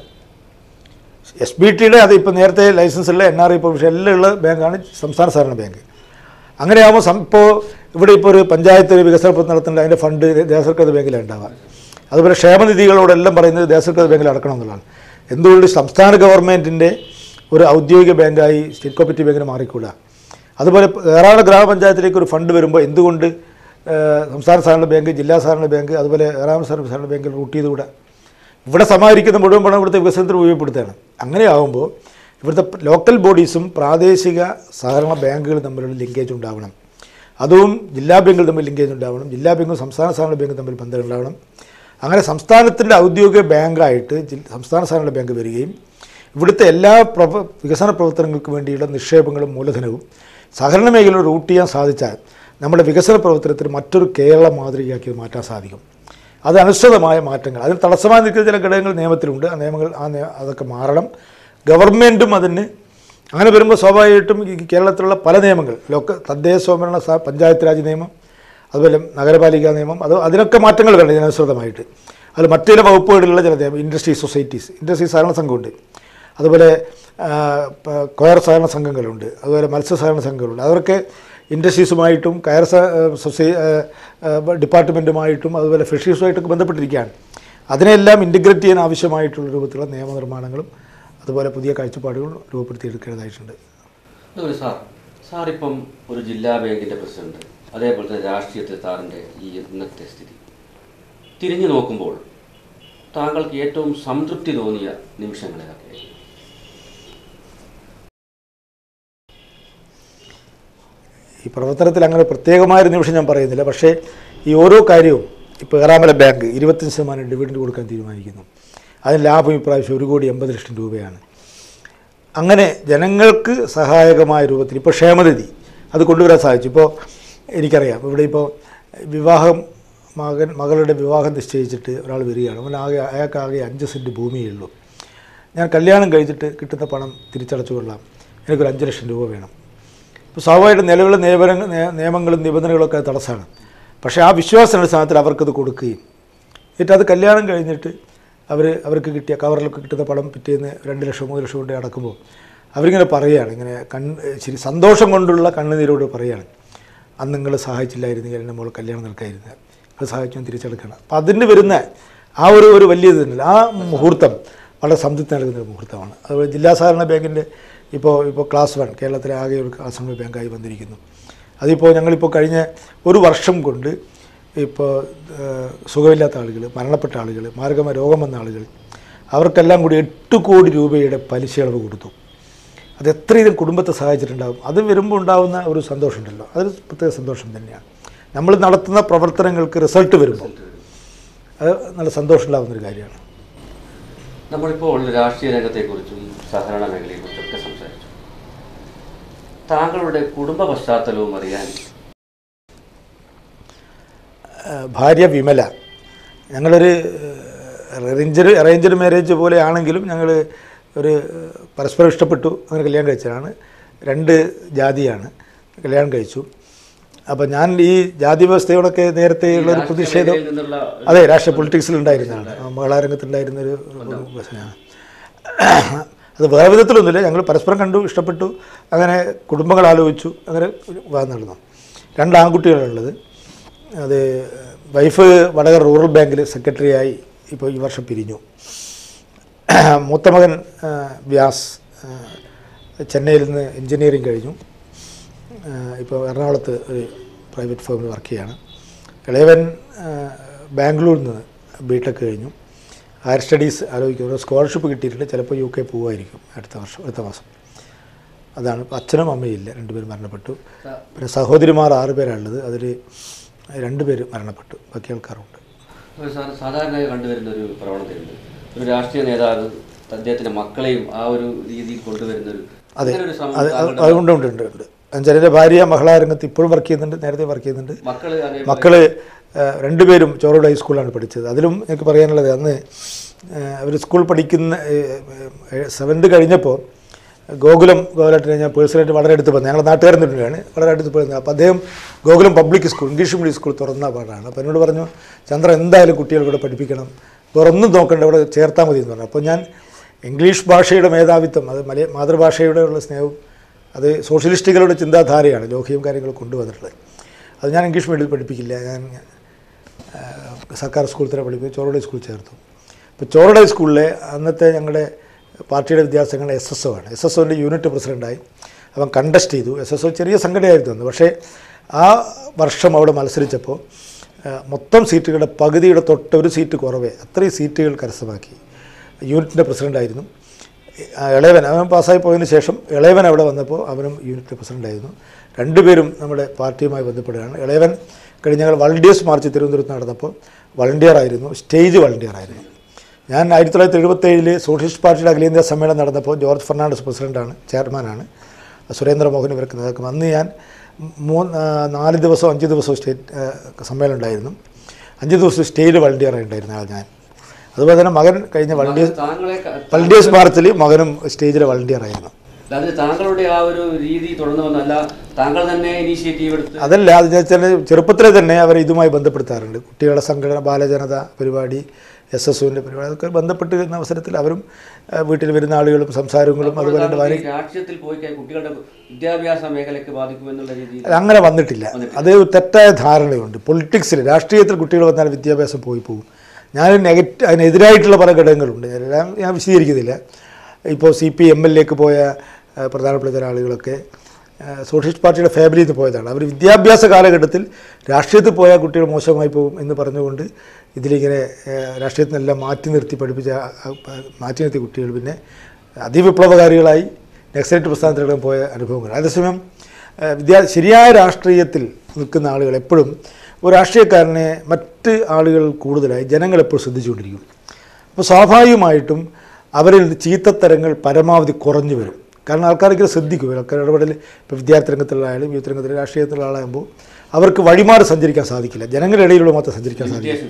എസ് ബി ടിയുടെ അത് ഇപ്പോൾ നേരത്തെ ലൈസൻസ് ഉള്ള എൻ ആർ ഐ പ്രൊവിഷൻ എല്ലാം ഉള്ള ബാങ്കാണ് സംസ്ഥാന സഹകരണ ബാങ്ക് അങ്ങനെയാകുമ്പോൾ സം ഇപ്പോൾ ഇവിടെ ഇപ്പോൾ ഒരു പഞ്ചായത്ത് വികസന പ്രവർത്തനം നടത്തുന്നുണ്ട് അതിൻ്റെ ഫണ്ട് ദേശസർക്കാർ ബാങ്കിലാണ് ഉണ്ടാവുക അതുപോലെ ക്ഷേമനിധികളോടെല്ലാം പറയുന്നത് ദേശസർക്കാർ ബാങ്കിൽ അടക്കണം എന്നുള്ളതാണ് എന്തുകൊണ്ട് സംസ്ഥാന ഗവൺമെൻറ്റിൻ്റെ ഒരു ഔദ്യോഗിക ബാങ്കായി സ്റ്റേറ്റ് കോപ്പറേറ്റീവ് ബാങ്കിന് മാറിക്കൂടാ അതുപോലെ ഏറാട് ഗ്രാമപഞ്ചായത്തിലേക്ക് ഒരു ഫണ്ട് വരുമ്പോൾ എന്തുകൊണ്ട് ഏഹ്, സംസ്ഥാന സഹകരണ ബാങ്ക് ജില്ലാ സഹകരണ ബാങ്ക് അതുപോലെ ഏറാമ സഹകരണ ബാങ്കിൽ റൂട്ട് ചെയ്തുകൂടാ ഇവിടെ സമാഹരിക്കുന്ന മുഴുവൻ പണം ഇവിടുത്തെ വികസനത്തിന് ഉപയോഗപ്പെടുത്തുകയാണ് അങ്ങനെയാകുമ്പോൾ ഇവിടുത്തെ ലോക്കൽ ബോഡീസും പ്രാദേശിക സഹകരണ ബാങ്കുകളും തമ്മിലുള്ള ലിങ്കേജ് ഉണ്ടാവണം അതും ജില്ലാ ബാങ്കുകൾ തമ്മിൽ ലിങ്കേജ് ഉണ്ടാവണം ജില്ലാ ബാങ്കും സംസ്ഥാന സഹകരണ ബാങ്കും തമ്മിൽ ബന്ധം ഉണ്ടാവണം അങ്ങനെ സംസ്ഥാനത്തിൻ്റെ ഔദ്യോഗിക ബാങ്കായിട്ട് ജി- സംസ്ഥാന സഹകരണ ബാങ്ക് വരികയും ഇവിടുത്തെ എല്ലാ പ്രവ വികസന പ്രവർത്തനങ്ങൾക്ക് വേണ്ടിയുള്ള നിക്ഷേപങ്ങളും മൂലധനവും സഹകരണ മേഖല റൂട്ട് ചെയ്യാൻ സാധിച്ചാൽ നമ്മുടെ വികസന പ്രവർത്തനത്തിന് മറ്റൊരു കേരള മാതൃകയാക്കി മാറ്റാൻ സാധിക്കും അത് അനുസൃതമായ മാറ്റങ്ങൾ അതിന് തടസ്സമായി നിൽക്കുന്ന ചില ഘടകങ്ങൾ നിയമത്തിലുണ്ട് ആ നിയമങ്ങൾ ആ നിയ- അതൊക്കെ മാറണം ഗവൺമെൻറ്റും അതിന് അങ്ങനെ വരുമ്പോൾ സ്വാഭാവികമായിട്ടും ഈ കേരളത്തിലുള്ള പല നിയമങ്ങൾ ലോക തദ്ദേശ സ്വയംഭരണ സ്ഥാ- പഞ്ചായത്ത് രാജ് നിയമം അതുപോലെ നഗരപാലിക നിയമം അത് അതിനൊക്കെ മാറ്റങ്ങൾ വേണം ഇതിനനുസൃതമായിട്ട് അതിൽ മറ്റു ചില വകുപ്പുകളിലുള്ള ചില നിയമം ഇൻഡസ്ട്രി സൊസൈറ്റീസ് ഇൻഡസ്ട്രി സഹകരണ സംഘമുണ്ട് അതുപോലെ ആ, പ- കയർ സഹകരണ സംഘങ്ങളുണ്ട് അതുപോലെ മത്സ്യ സഹകരണ സംഘങ്ങളുണ്ട് അവരൊക്കെ ഇൻഡസ്ട്രീസുമായിട്ടും കയർ സ- ആ, സൊസൈ ആ, ആ, ഡിപ്പാർട്ട്മെൻറ്റുമായിട്ടും അതുപോലെ ഫിഷറീസുമായിട്ടൊക്കെ ബന്ധപ്പെട്ടിരിക്കുകയാണ് അതിനെല്ലാം ഇൻറ്റഗ്രേറ്റ് ചെയ്യാൻ ആവശ്യമായിട്ടുള്ള രൂപത്തിലുള്ള നിയമനിർമ്മാണങ്ങളും അതുപോലെ പുതിയ കാഴ്ചപ്പാടുകളും രൂപപ്പെടുത്തിയെടുക്കേണ്ടതായിട്ടുണ്ട് അതുപോലെ സാർ സാർ ഇപ്പം ഒരു ജില്ലാ ബാങ്കിൻ്റെ പ്രസിഡന്റ് അതേപോലെ തന്നെ രാഷ്ട്രീയത്തിൽ സാറിൻ്റെ ഈ ഇന്നത്തെ സ്ഥിതി തിരിഞ്ഞു നോക്കുമ്പോൾ താങ്കൾക്ക് ഏറ്റവും സംതൃപ്തി തോന്നിയ നിമിഷങ്ങൾ ഏതൊക്കെയായിരുന്നു ഈ പ്രവർത്തനത്തിൽ അങ്ങനെ പ്രത്യേകമായൊരു നിമിഷം ഞാൻ പറയുന്നില്ല പക്ഷേ ഈ ഓരോ കാര്യവും ഇപ്പോൾ ഏറാമല ബാങ്ക് ഇരുപത്തഞ്ച് ശതമാനം ഡിവിഡൻഡ് കൊടുക്കാൻ തീരുമാനിക്കുന്നു അതിന് ലാഭം ഇപ്രാവശ്യം ഒരു കോടി എൺപത് ലക്ഷം രൂപയാണ് അങ്ങനെ ജനങ്ങൾക്ക് സഹായകമായ രൂപത്തിൽ ഇപ്പോൾ ക്ഷേമനിധി അത് കൊണ്ടുവരാൻ സാധിച്ചു ഇപ്പോൾ എനിക്കറിയാം ഇവിടെ ഇപ്പോൾ വിവാഹം മകൻ മകളുടെ വിവാഹം നിശ്ചയിച്ചിട്ട് ഒരാൾ വരികയാണ് അവൻ ആകെ അയാൾക്ക് ആകെ അഞ്ച് സെൻറ്റ് ഭൂമിയേ ഉള്ളൂ ഞാൻ കല്യാണം കഴിച്ചിട്ട് കിട്ടുന്ന പണം തിരിച്ചടച്ചു കൊള്ളാം എനിക്കൊരു അഞ്ച് ലക്ഷം രൂപ വേണം ഇപ്പോൾ സ്വാഭാവികമായിട്ടും നിലവിലെ നിയമന നേ- നിയമങ്ങളും നിബന്ധനകളൊക്കെ തടസ്സമാണ് പക്ഷേ ആ വിശ്വാസ അടിസ്ഥാനത്തിൽ അവർക്കത് കൊടുക്കുകയും എന്നിട്ട് അത് കല്യാണം കഴിഞ്ഞിട്ട് അവർ അവർക്ക് കിട്ടിയ കവറിലൊക്കെ കിട്ടുന്ന പണം പിറ്റേന്ന് രണ്ട് ലക്ഷം മൂന്ന് ലക്ഷം കൊണ്ട് അടക്കുമ്പോൾ അവരിങ്ങനെ പറയുകയാണ് ഇങ്ങനെ കണ്ണ് ശരി സന്തോഷം കൊണ്ടുള്ള കണ്ണുനീരോട് പറയുകയാണ് അന്ന് നിങ്ങൾ സഹായിച്ചില്ലായിരുന്നെങ്കിൽ എൻ്റെ മോൾ കല്യാണം നിൽക്കായിരുന്നു നിങ്ങൾ സഹായിച്ചു തിരിച്ചെടുക്കണം അപ്പം അതിന് വരുന്ന ആ ഒരു ഒരു വലിയ ഇത് തന്നെയല്ല ആ മുഹൂർത്തം വളരെ സംതൃപ്തി നൽകുന്ന ഒരു മുഹൂർത്തമാണ് അതുപോലെ ജില്ലാ സഹകരണ ബാങ്കിൻ്റെ ഇപ്പോൾ ഇപ്പോൾ ക്ലാസ് വൺ കേരളത്തിലെ ആകെ ഒരു അസംബ്ലി ബാങ്കായി വന്നിരിക്കുന്നു അതിപ്പോൾ ഞങ്ങളിപ്പോൾ കഴിഞ്ഞ ഒരു വർഷം കൊണ്ട് ഇപ്പോൾ ഏഹ്, സുഖമില്ലാത്ത ആളുകൾ മരണപ്പെട്ട ആളുകൾ മാർഗമ രോഗം വന്ന ആളുകൾ അവർക്കെല്ലാം കൂടി എട്ട് കോടി രൂപയുടെ പലിശ ഇളവ് കൊടുത്തു അത് എത്രയും കുടുംബത്തെ സഹായിച്ചിട്ടുണ്ടാകും അത് വരുമ്പോൾ ഉണ്ടാകുന്ന ഒരു സന്തോഷമുണ്ടല്ലോ അതൊരു പ്രത്യേക സന്തോഷം തന്നെയാണ് നമ്മൾ നടത്തുന്ന പ്രവർത്തനങ്ങൾക്ക് റിസൾട്ട് വരുമ്പോൾ അത് നല്ല സന്തോഷം ഉണ്ടാകുന്ന ഒരു കാര്യമാണ് നമ്മളിപ്പോൾ രാഷ്ട്രീയ രംഗത്തെക്കുറിച്ചും സഹകരണ മേഖലയെക്കുറിച്ചൊക്കെ സംസാരിച്ചു താങ്കളുടെ കുടുംബ പശ്ചാത്തലവും അറിയാൻ ഏഹ് ഭാര്യ വിമല ഞങ്ങളൊരു അറേഞ്ച്ഡ് അറേഞ്ച്ഡ് മാരേജ് പോലെ ആണെങ്കിലും ഞങ്ങൾ ഒരു ഏഹ്, പരസ്പരം ഇഷ്ടപ്പെട്ടു അങ്ങനെ കല്യാണം കഴിച്ചതാണ് രണ്ട് ജാതിയാണ് കല്യാണം കഴിച്ചു അപ്പോൾ ഞാൻ ഈ ജാതി വ്യവസ്ഥയോടൊക്കെ നേരത്തെ ഉള്ള ഒരു പ്രതിഷേധം മേഖലയിൽ നിന്നുള്ള അതെ രാഷ്ട്രീയ പൊളിറ്റിക്സിൽ ഉണ്ടായിരുന്നതാണ് മകളാരംഗത്തുണ്ടായിരുന്ന ഒരു ഒരു വ്യസനമാണ് അത് വേറെ വിധത്തിലൊന്നുമില്ല ഞങ്ങൾ പരസ്പരം കണ്ടു ഇഷ്ടപ്പെട്ടു അങ്ങനെ കുടുംബങ്ങൾ ആലോചിച്ചു അങ്ങനെ വിവാഹം നടന്നു രണ്ട് ആൺകുട്ടികളുള്ളത് അത് വൈഫ് വടകര റൂറൽ ബാങ്കിൽ സെക്രട്ടറിയായി ഇപ്പോൾ ഈ വർഷം പിരിഞ്ഞു മൂത്ത മകൻ ആ, വ്യാസ് ആ, ചെന്നൈയിൽ നിന്ന് എൻജിനീയറിങ് കഴിഞ്ഞു ആ, ഇപ്പോൾ എറണാകുളത്ത് ഒരു പ്രൈവറ്റ് ഫേമിൽ വർക്ക് ചെയ്യാണ് ഇളയവൻ ആ, ബാംഗ്ലൂരിൽ നിന്ന് ബി ടെക് കഴിഞ്ഞു ഹയർ സ്റ്റഡീസ് ആലോചിക്കുന്നു ഒരു സ്കോളർഷിപ്പ് കിട്ടിയിട്ടുണ്ട് ചിലപ്പോൾ യു കെ പോവുമായിരിക്കും അടുത്ത വർഷം അടുത്ത മാസം അതാണ് ഇപ്പം അച്ഛനും അമ്മയും ഇല്ല രണ്ടുപേരും മരണപ്പെട്ടു പിന്നെ സഹോദരിമാർ ആറ് പേരാണുള്ളത് അതിൽ രണ്ടുപേര് മരണപ്പെട്ടു ബാക്കി ആൾക്കാരുണ്ട് ഒരു സാ- സാധാരണയായി കണ്ടുവരുന്ന ഒരു പ്രവണതയുണ്ട് ഒരു രാഷ്ട്രീയ നേതാവ് അദ്ദേഹത്തിന്റെ മക്കളെയും ആ ഒരു രീതിയിൽ കൊണ്ടുവരുന്ന ഒരു അതെ അങ്ങനെ ഒരു ശ്രമം അത് അത് താങ്കളുടെ അതുകൊണ്ട് ഉണ്ട് ഉണ്ട് ഉണ്ട് എന്നുവെച്ചാൽ ഭാര്യ മഹിളാരംഗത്ത് ഇപ്പോഴും വർക്ക് ചെയ്യുന്നുണ്ട് നേരത്തെ വർക്ക് ചെയ്യുന്നുണ്ട് മക്കള് അതേപോലെ മക്കള് ആ, രണ്ടുപേരും ചോറോട് ഹൈസ്കൂളിലാണ് പഠിച്ചത് അതിലും എനിക്ക് പറയാനുള്ളത് അന്ന് അവർ സ്കൂൾ പഠിക്കുന്ന സെവൻത് കഴിഞ്ഞപ്പോൾ ഗോകുലം ഗോകുലായിട്ട് ഞാൻ പേഴ്സണലായിട്ട് വളരെ അടുത്ത് പോകുന്നത് ഞങ്ങളുടെ നാട്ടുകാരൻ തന്നെയാണ് വളരെ അടുത്ത് പോകുന്നത് അപ്പോൾ അദ്ദേഹം Gokulam public school English medium school തുറന്ന പാടാണ് അപ്പോൾ എന്നോട് പറഞ്ഞു ചന്ദ്ര എന്തായാലും കുട്ടികൾ ഇവിടെ പഠിപ്പിക്കണം വേറെ ഒന്നും നോക്കണ്ട ഇവിടെ ചേർത്താൽ മതി എന്ന് പറഞ്ഞു അപ്പോൾ ഞാൻ ഇംഗ്ലീഷ് ഭാഷയുടെ മേധാവിത്വം അത് മലയ മാതൃഭാഷയുടെ ഉള്ള സ്നേഹവും അത് സോഷ്യലിസ്റ്റുകളുടെ ചിന്താധാരയാണ് ലോഹിയും കാര്യങ്ങൾ കൊണ്ടുവന്നിട്ടുള്ളത് അത് ഞാൻ ഇംഗ്ലീഷ് മീഡിയത്തിൽ പഠിപ്പിക്കില്ല ഞാൻ ആ, സർക്കാർ സ്കൂളിൽ തന്നെ പഠിപ്പിക്കും ചോറോടെ സ്കൂളിൽ ചേർത്തു ഇപ്പോൾ ചോറോടെ സ്കൂളിലെ അന്നത്തെ ഞങ്ങളുടെ പാർട്ടിയുടെ വിദ്യാർത്ഥികൾ എസ് എസ് ഒ ആണ് എസ് എസ് ഒൻ്റെ യൂണിറ്റ് പ്രസിഡൻ്റായി അവൻ കണ്ടസ്റ്റ് ചെയ്തു എസ് എസ് ഒ ചെറിയ സംഘടനയായിരുന്നു അന്ന് പക്ഷേ ആ വർഷം അവിടെ മത്സരിച്ചപ്പോൾ ആ, മൊത്തം സീറ്റുകളുടെ പകുതിയുടെ തൊട്ട് ഒരു സീറ്റ് കുറവേ അത്രയും സീറ്റുകൾ കരസ്ഥമാക്കി യൂണിറ്റിൻ്റെ പ്രസിഡൻ്റായിരുന്നു ആ, ഇളയവൻ അവൻ പാസ്സായി പോയതിന് ശേഷം ഇളയവൻ അവിടെ വന്നപ്പോൾ അവനും യൂണിറ്റ് പ്രസിഡൻ്റായിരുന്നു രണ്ടുപേരും നമ്മുടെ പാർട്ടിയുമായി ബന്ധപ്പെടുകയാണ് ഇളയവൻ കഴിഞ്ഞ ഞങ്ങൾ വളണ്ടിയേഴ്സ് മാർച്ച് തിരുവനന്തപുരത്ത് നടന്നപ്പോൾ വളണ്ടിയർ ആയിരുന്നു സ്റ്റേജ് വളണ്ടിയർ ആയിരുന്നു ഞാൻ ആയിരത്തി തൊള്ളായിരത്തി എഴുപത്തേഴിൽ സോഷ്യലിസ്റ്റ് പാർട്ടിയുടെ അഖിലേന്ത്യാ സമ്മേളനം നടന്നപ്പോൾ ജോർജ് ഫെർണാണ്ടസ് പ്രസിഡൻ്റാണ് ചെയർമാനാണ് സുരേന്ദ്രമോഹൻ ഇവർക്ക് നേതാക്കം അന്ന് ഞാൻ മൂന്ന് ആ, നാല് ദിവസം അഞ്ച് ദിവസം സ്റ്റേറ്റ് ആ, സമ്മേളനം ഉണ്ടായിരുന്നു അഞ്ച് ദിവസം സ്റ്റേജ് വളണ്ടിയറായി ഉണ്ടായിരുന്ന ആൾ ഞാൻ അതുപോലെ തന്നെ മകൻ കഴിഞ്ഞ വളണ്ടിയേഴ്സ് താങ്കളെ ക- വളണ്ടിയേഴ്സ് മാർച്ചിൽ മകനും സ്റ്റേജിലെ വളണ്ടിയർ ആയിരുന്നു അതിന് താങ്കളുടെ ആ ഒരു രീതി തുടർന്നു വന്നല്ല താങ്കൾ തന്നെ ഇനീഷ്യേറ്റീവ് എടുത്ത് അതല്ല അത് വെച്ചാൽ ചെറുപ്പത്തിലെ തന്നെ അവർ ഇതുമായി ബന്ധപ്പെടുത്താറുണ്ട് കുട്ടികളുടെ സംഘടന ബാലജനത പരിപാടി എസ് എസ് യുവിൻ്റെ പരിപാടി അതൊക്കെ ബന്ധപ്പെട്ട് വരുന്ന അവസരത്തിൽ അവരും ആ, വീട്ടിൽ വരുന്ന ആളുകളും സംസാരങ്ങളും അതുപോലെ തന്നെ താങ്കൾ ഈ രാഷ്ട്രീയത്തിൽ പോയി കഴിഞ്ഞാൽ കുട്ടികളുടെ വിദ്യാഭ്യാസ മേഖലയ്ക്ക് ബാധിക്കുമെന്നുള്ള രീതിയിൽ അത് അങ്ങനെ വന്നിട്ടില്ല അത് ഒരു തെറ്റായ ധാരണയുണ്ട് പൊളിറ്റിക്സിൽ രാഷ്ട്രീയത്തിൽ കുട്ടികൾ വന്നാൽ വിദ്യാഭ്യാസം പോയി പോകും ഞാൻ നെഗറ്റ് അതിനെതിരായിട്ടുള്ള പല ഘടകങ്ങളുണ്ട് എല്ലാം ഞാൻ വിശദീകരിക്കുന്നില്ല ഇപ്പോൾ സി പി എം എല്ലേക്ക് പോയ ആ, പ്രധാനപ്പെട്ട ചില ആളുകളൊക്കെ ആ, സോഷ്യലിസ്റ്റ് പാർട്ടിയുടെ ഫാമിലിയിൽ നിന്ന് പോയതാണ് അവർ വിദ്യാഭ്യാസ കാലഘട്ടത്തിൽ രാഷ്ട്രീയത്തിൽ പോയാൽ കുട്ടികൾ മോശമായി പോകും എന്ന് പറഞ്ഞുകൊണ്ട് ഇതിലിങ്ങനെ ആ, രാഷ്ട്രീയത്തിൽ നിന്നെല്ലാം മാറ്റി നിർത്തി പഠിപ്പിച്ച ആ, ആ, മാറ്റി നിർത്തിയ കുട്ടികൾ പിന്നെ അതിവിപ്ലവകാരികളായി നക്സലൈറ്റ് പ്രസ്ഥാനത്തിലൂടെ പോയ അനുഭവങ്ങൾ അതേസമയം ഏഹ് വിദ്യാ ശരിയായ രാഷ്ട്രീയത്തിൽ നിൽക്കുന്ന ആളുകൾ എപ്പോഴും ഒരു രാഷ്ട്രീയക്കാരനെ മറ്റ് ആളുകൾ കൂടുതലായി ജനങ്ങൾ എപ്പോഴും ശ്രദ്ധിച്ചുകൊണ്ടിരിക്കും അപ്പോൾ സ്വാഭാവികമായിട്ടും അവരിൽ ചീത്തത്തരങ്ങൾ പരമാവധി കുറഞ്ഞു വരും കാരണം ആൾക്കാർക്ക് ശ്രദ്ധിക്കും ആൾക്കാർ ഇടപെടൽ ഇപ്പോൾ വിദ്യാർത്ഥി രംഗത്തുള്ള ആയാലും യൂത്ത് രംഗത്തിലെ രാഷ്ട്രീയത്തിലുള്ള ആളാകുമ്പോൾ അവർക്ക് വഴിമാറി സഞ്ചരിക്കാൻ സാധിക്കില്ല ജനങ്ങളുടെ ഇടയിലൂടെ മാത്രം സഞ്ചരിക്കാൻ സാധിക്കും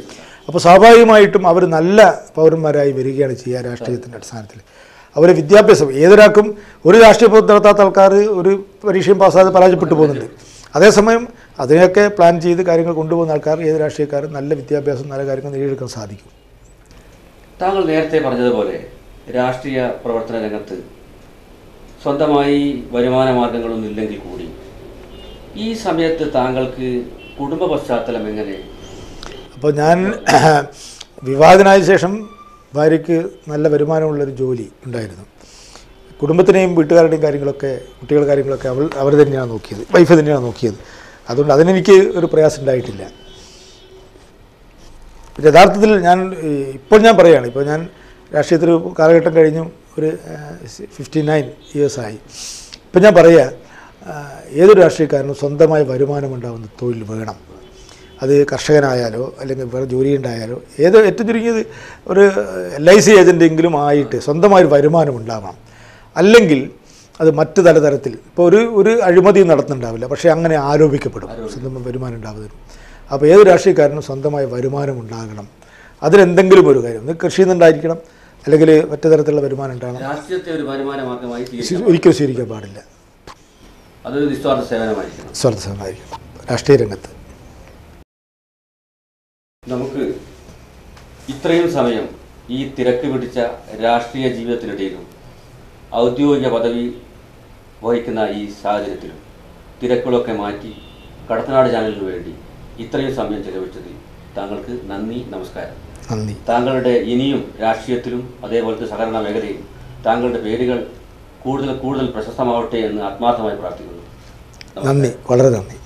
അപ്പോൾ സ്വാഭാവികമായിട്ടും അവർ നല്ല പൗരന്മാരായി വരികയാണ് ചെയ്യുക രാഷ്ട്രീയത്തിൻ്റെ അടിസ്ഥാനത്തിൽ അവരെ വിദ്യാഭ്യാസം ഏതൊരാൾക്കും ഒരു രാഷ്ട്രീയ പ്രവർത്തനം നടത്താത്ത ആൾക്കാർ ഒരു പരീക്ഷയും പാസ്സാതെ പരാജയപ്പെട്ടു പോകുന്നുണ്ട് അതേസമയം അതിനെയൊക്കെ പ്ലാൻ ചെയ്ത് കാര്യങ്ങൾ കൊണ്ടുപോകുന്ന ആൾക്കാർ ഏത് രാഷ്ട്രീയക്കാരും നല്ല വിദ്യാഭ്യാസം നല്ല കാര്യങ്ങൾ നേടിയെടുക്കാൻ സാധിക്കും താങ്കൾ നേരത്തെ പറഞ്ഞതുപോലെ രാഷ്ട്രീയ പ്രവർത്തന രംഗത്ത് സ്വന്തമായി വരുമാന മാർഗങ്ങളൊന്നും ഇല്ലെങ്കിൽ കൂടി ഈ സമയത്ത് താങ്കൾക്ക് കുടുംബ പശ്ചാത്തലം എങ്ങനെ അപ്പോൾ ഞാൻ വിവാഹത്തിനായ ശേഷം ഭാര്യയ്ക്ക് നല്ല വരുമാനമുള്ളൊരു ജോലി ഉണ്ടായിരുന്നു കുടുംബത്തിനെയും വീട്ടുകാരുടെയും കാര്യങ്ങളൊക്കെ കുട്ടികളുടെ കാര്യങ്ങളൊക്കെ അവൾ അവർ തന്നെയാണ് നോക്കിയത് വൈഫ് തന്നെയാണ് നോക്കിയത് അതുകൊണ്ട് അതിനെനിക്ക് ഒരു പ്രയാസം ഉണ്ടായിട്ടില്ല യഥാർത്ഥത്തിൽ ഞാൻ ഈ, ഇപ്പോൾ ഞാൻ പറയുകയാണ് ഇപ്പോൾ ഞാൻ രാഷ്ട്രീയത്തിൽ ഒരു കാലഘട്ടം കഴിഞ്ഞു ഒരു ഫിഫ്റ്റി നയൻ ഇയേഴ്സായി ഇപ്പം ഞാൻ പറയുക ആ, ഏതൊരു രാഷ്ട്രീയക്കാരനും സ്വന്തമായ വരുമാനം ഉണ്ടാകുന്ന തൊഴിൽ വേണം അത് കർഷകനായാലോ അല്ലെങ്കിൽ വേറെ ജോലി ഉണ്ടായാലോ ഏത് ഏറ്റവും ചുരുങ്ങിയത് ഒരു എൽ ഐ സി ഏജൻറ്റെങ്കിലും ആയിട്ട് സ്വന്തമായ ഒരു വരുമാനം ഉണ്ടാവണം അല്ലെങ്കിൽ അത് മറ്റു തലതരത്തിൽ ഇപ്പോൾ ഒരു ഒരു അഴിമതി നടത്തുന്നുണ്ടാവില്ല പക്ഷേ അങ്ങനെ ആരോപിക്കപ്പെടും സ്വന്തം വരുമാനം ഉണ്ടാവുന്നതിന് അപ്പോൾ ഏത് രാഷ്ട്രീയക്കാരനും സ്വന്തമായ വരുമാനം ഉണ്ടാകണം അതിലെന്തെങ്കിലും ഒരു കാര്യം ഒന്ന് കൃഷിയിൽ നിന്നുണ്ടായിരിക്കണം അല്ലെങ്കിൽ മറ്റു തരത്തിലുള്ള വരുമാനം ഉണ്ടാകണം രാഷ്ട്രീയത്തെ ഒരു വരുമാന മാർഗമായി സ്വീകരിക്കണം ഒരിക്കലും സ്വീകരിക്കാൻ പാടില്ല അതൊരു നിസ്വാർത്ഥ സേവനമായിരിക്കണം സ്വാർത്ഥമായിരിക്കണം രാഷ്ട്രീയ രംഗത്ത് നമുക്ക് ഇത്രയും സമയം ഈ തിരക്ക് പിടിച്ച രാഷ്ട്രീയ ജീവിതത്തിനിടയിലും ഔദ്യോഗിക പദവി വഹിക്കുന്ന ഈ സാഹചര്യത്തിലും തിരക്കുകളൊക്കെ മാറ്റി കടത്തനാട് ചാനലിന് വേണ്ടി ഇത്രയും സമയം ചെലവഴിച്ചതിൽ താങ്കൾക്ക് നന്ദി നമസ്കാരം നന്ദി താങ്കളുടെ ഇനിയും രാഷ്ട്രീയത്തിലും അതേപോലത്തെ സഹകരണ മേഖലയിലും താങ്കളുടെ പേരുകൾ കൂടുതൽ കൂടുതൽ പ്രശസ്തമാവട്ടെ എന്ന് ആത്മാർത്ഥമായി പ്രാർത്ഥിക്കുന്നു നന്ദി വളരെ നന്ദി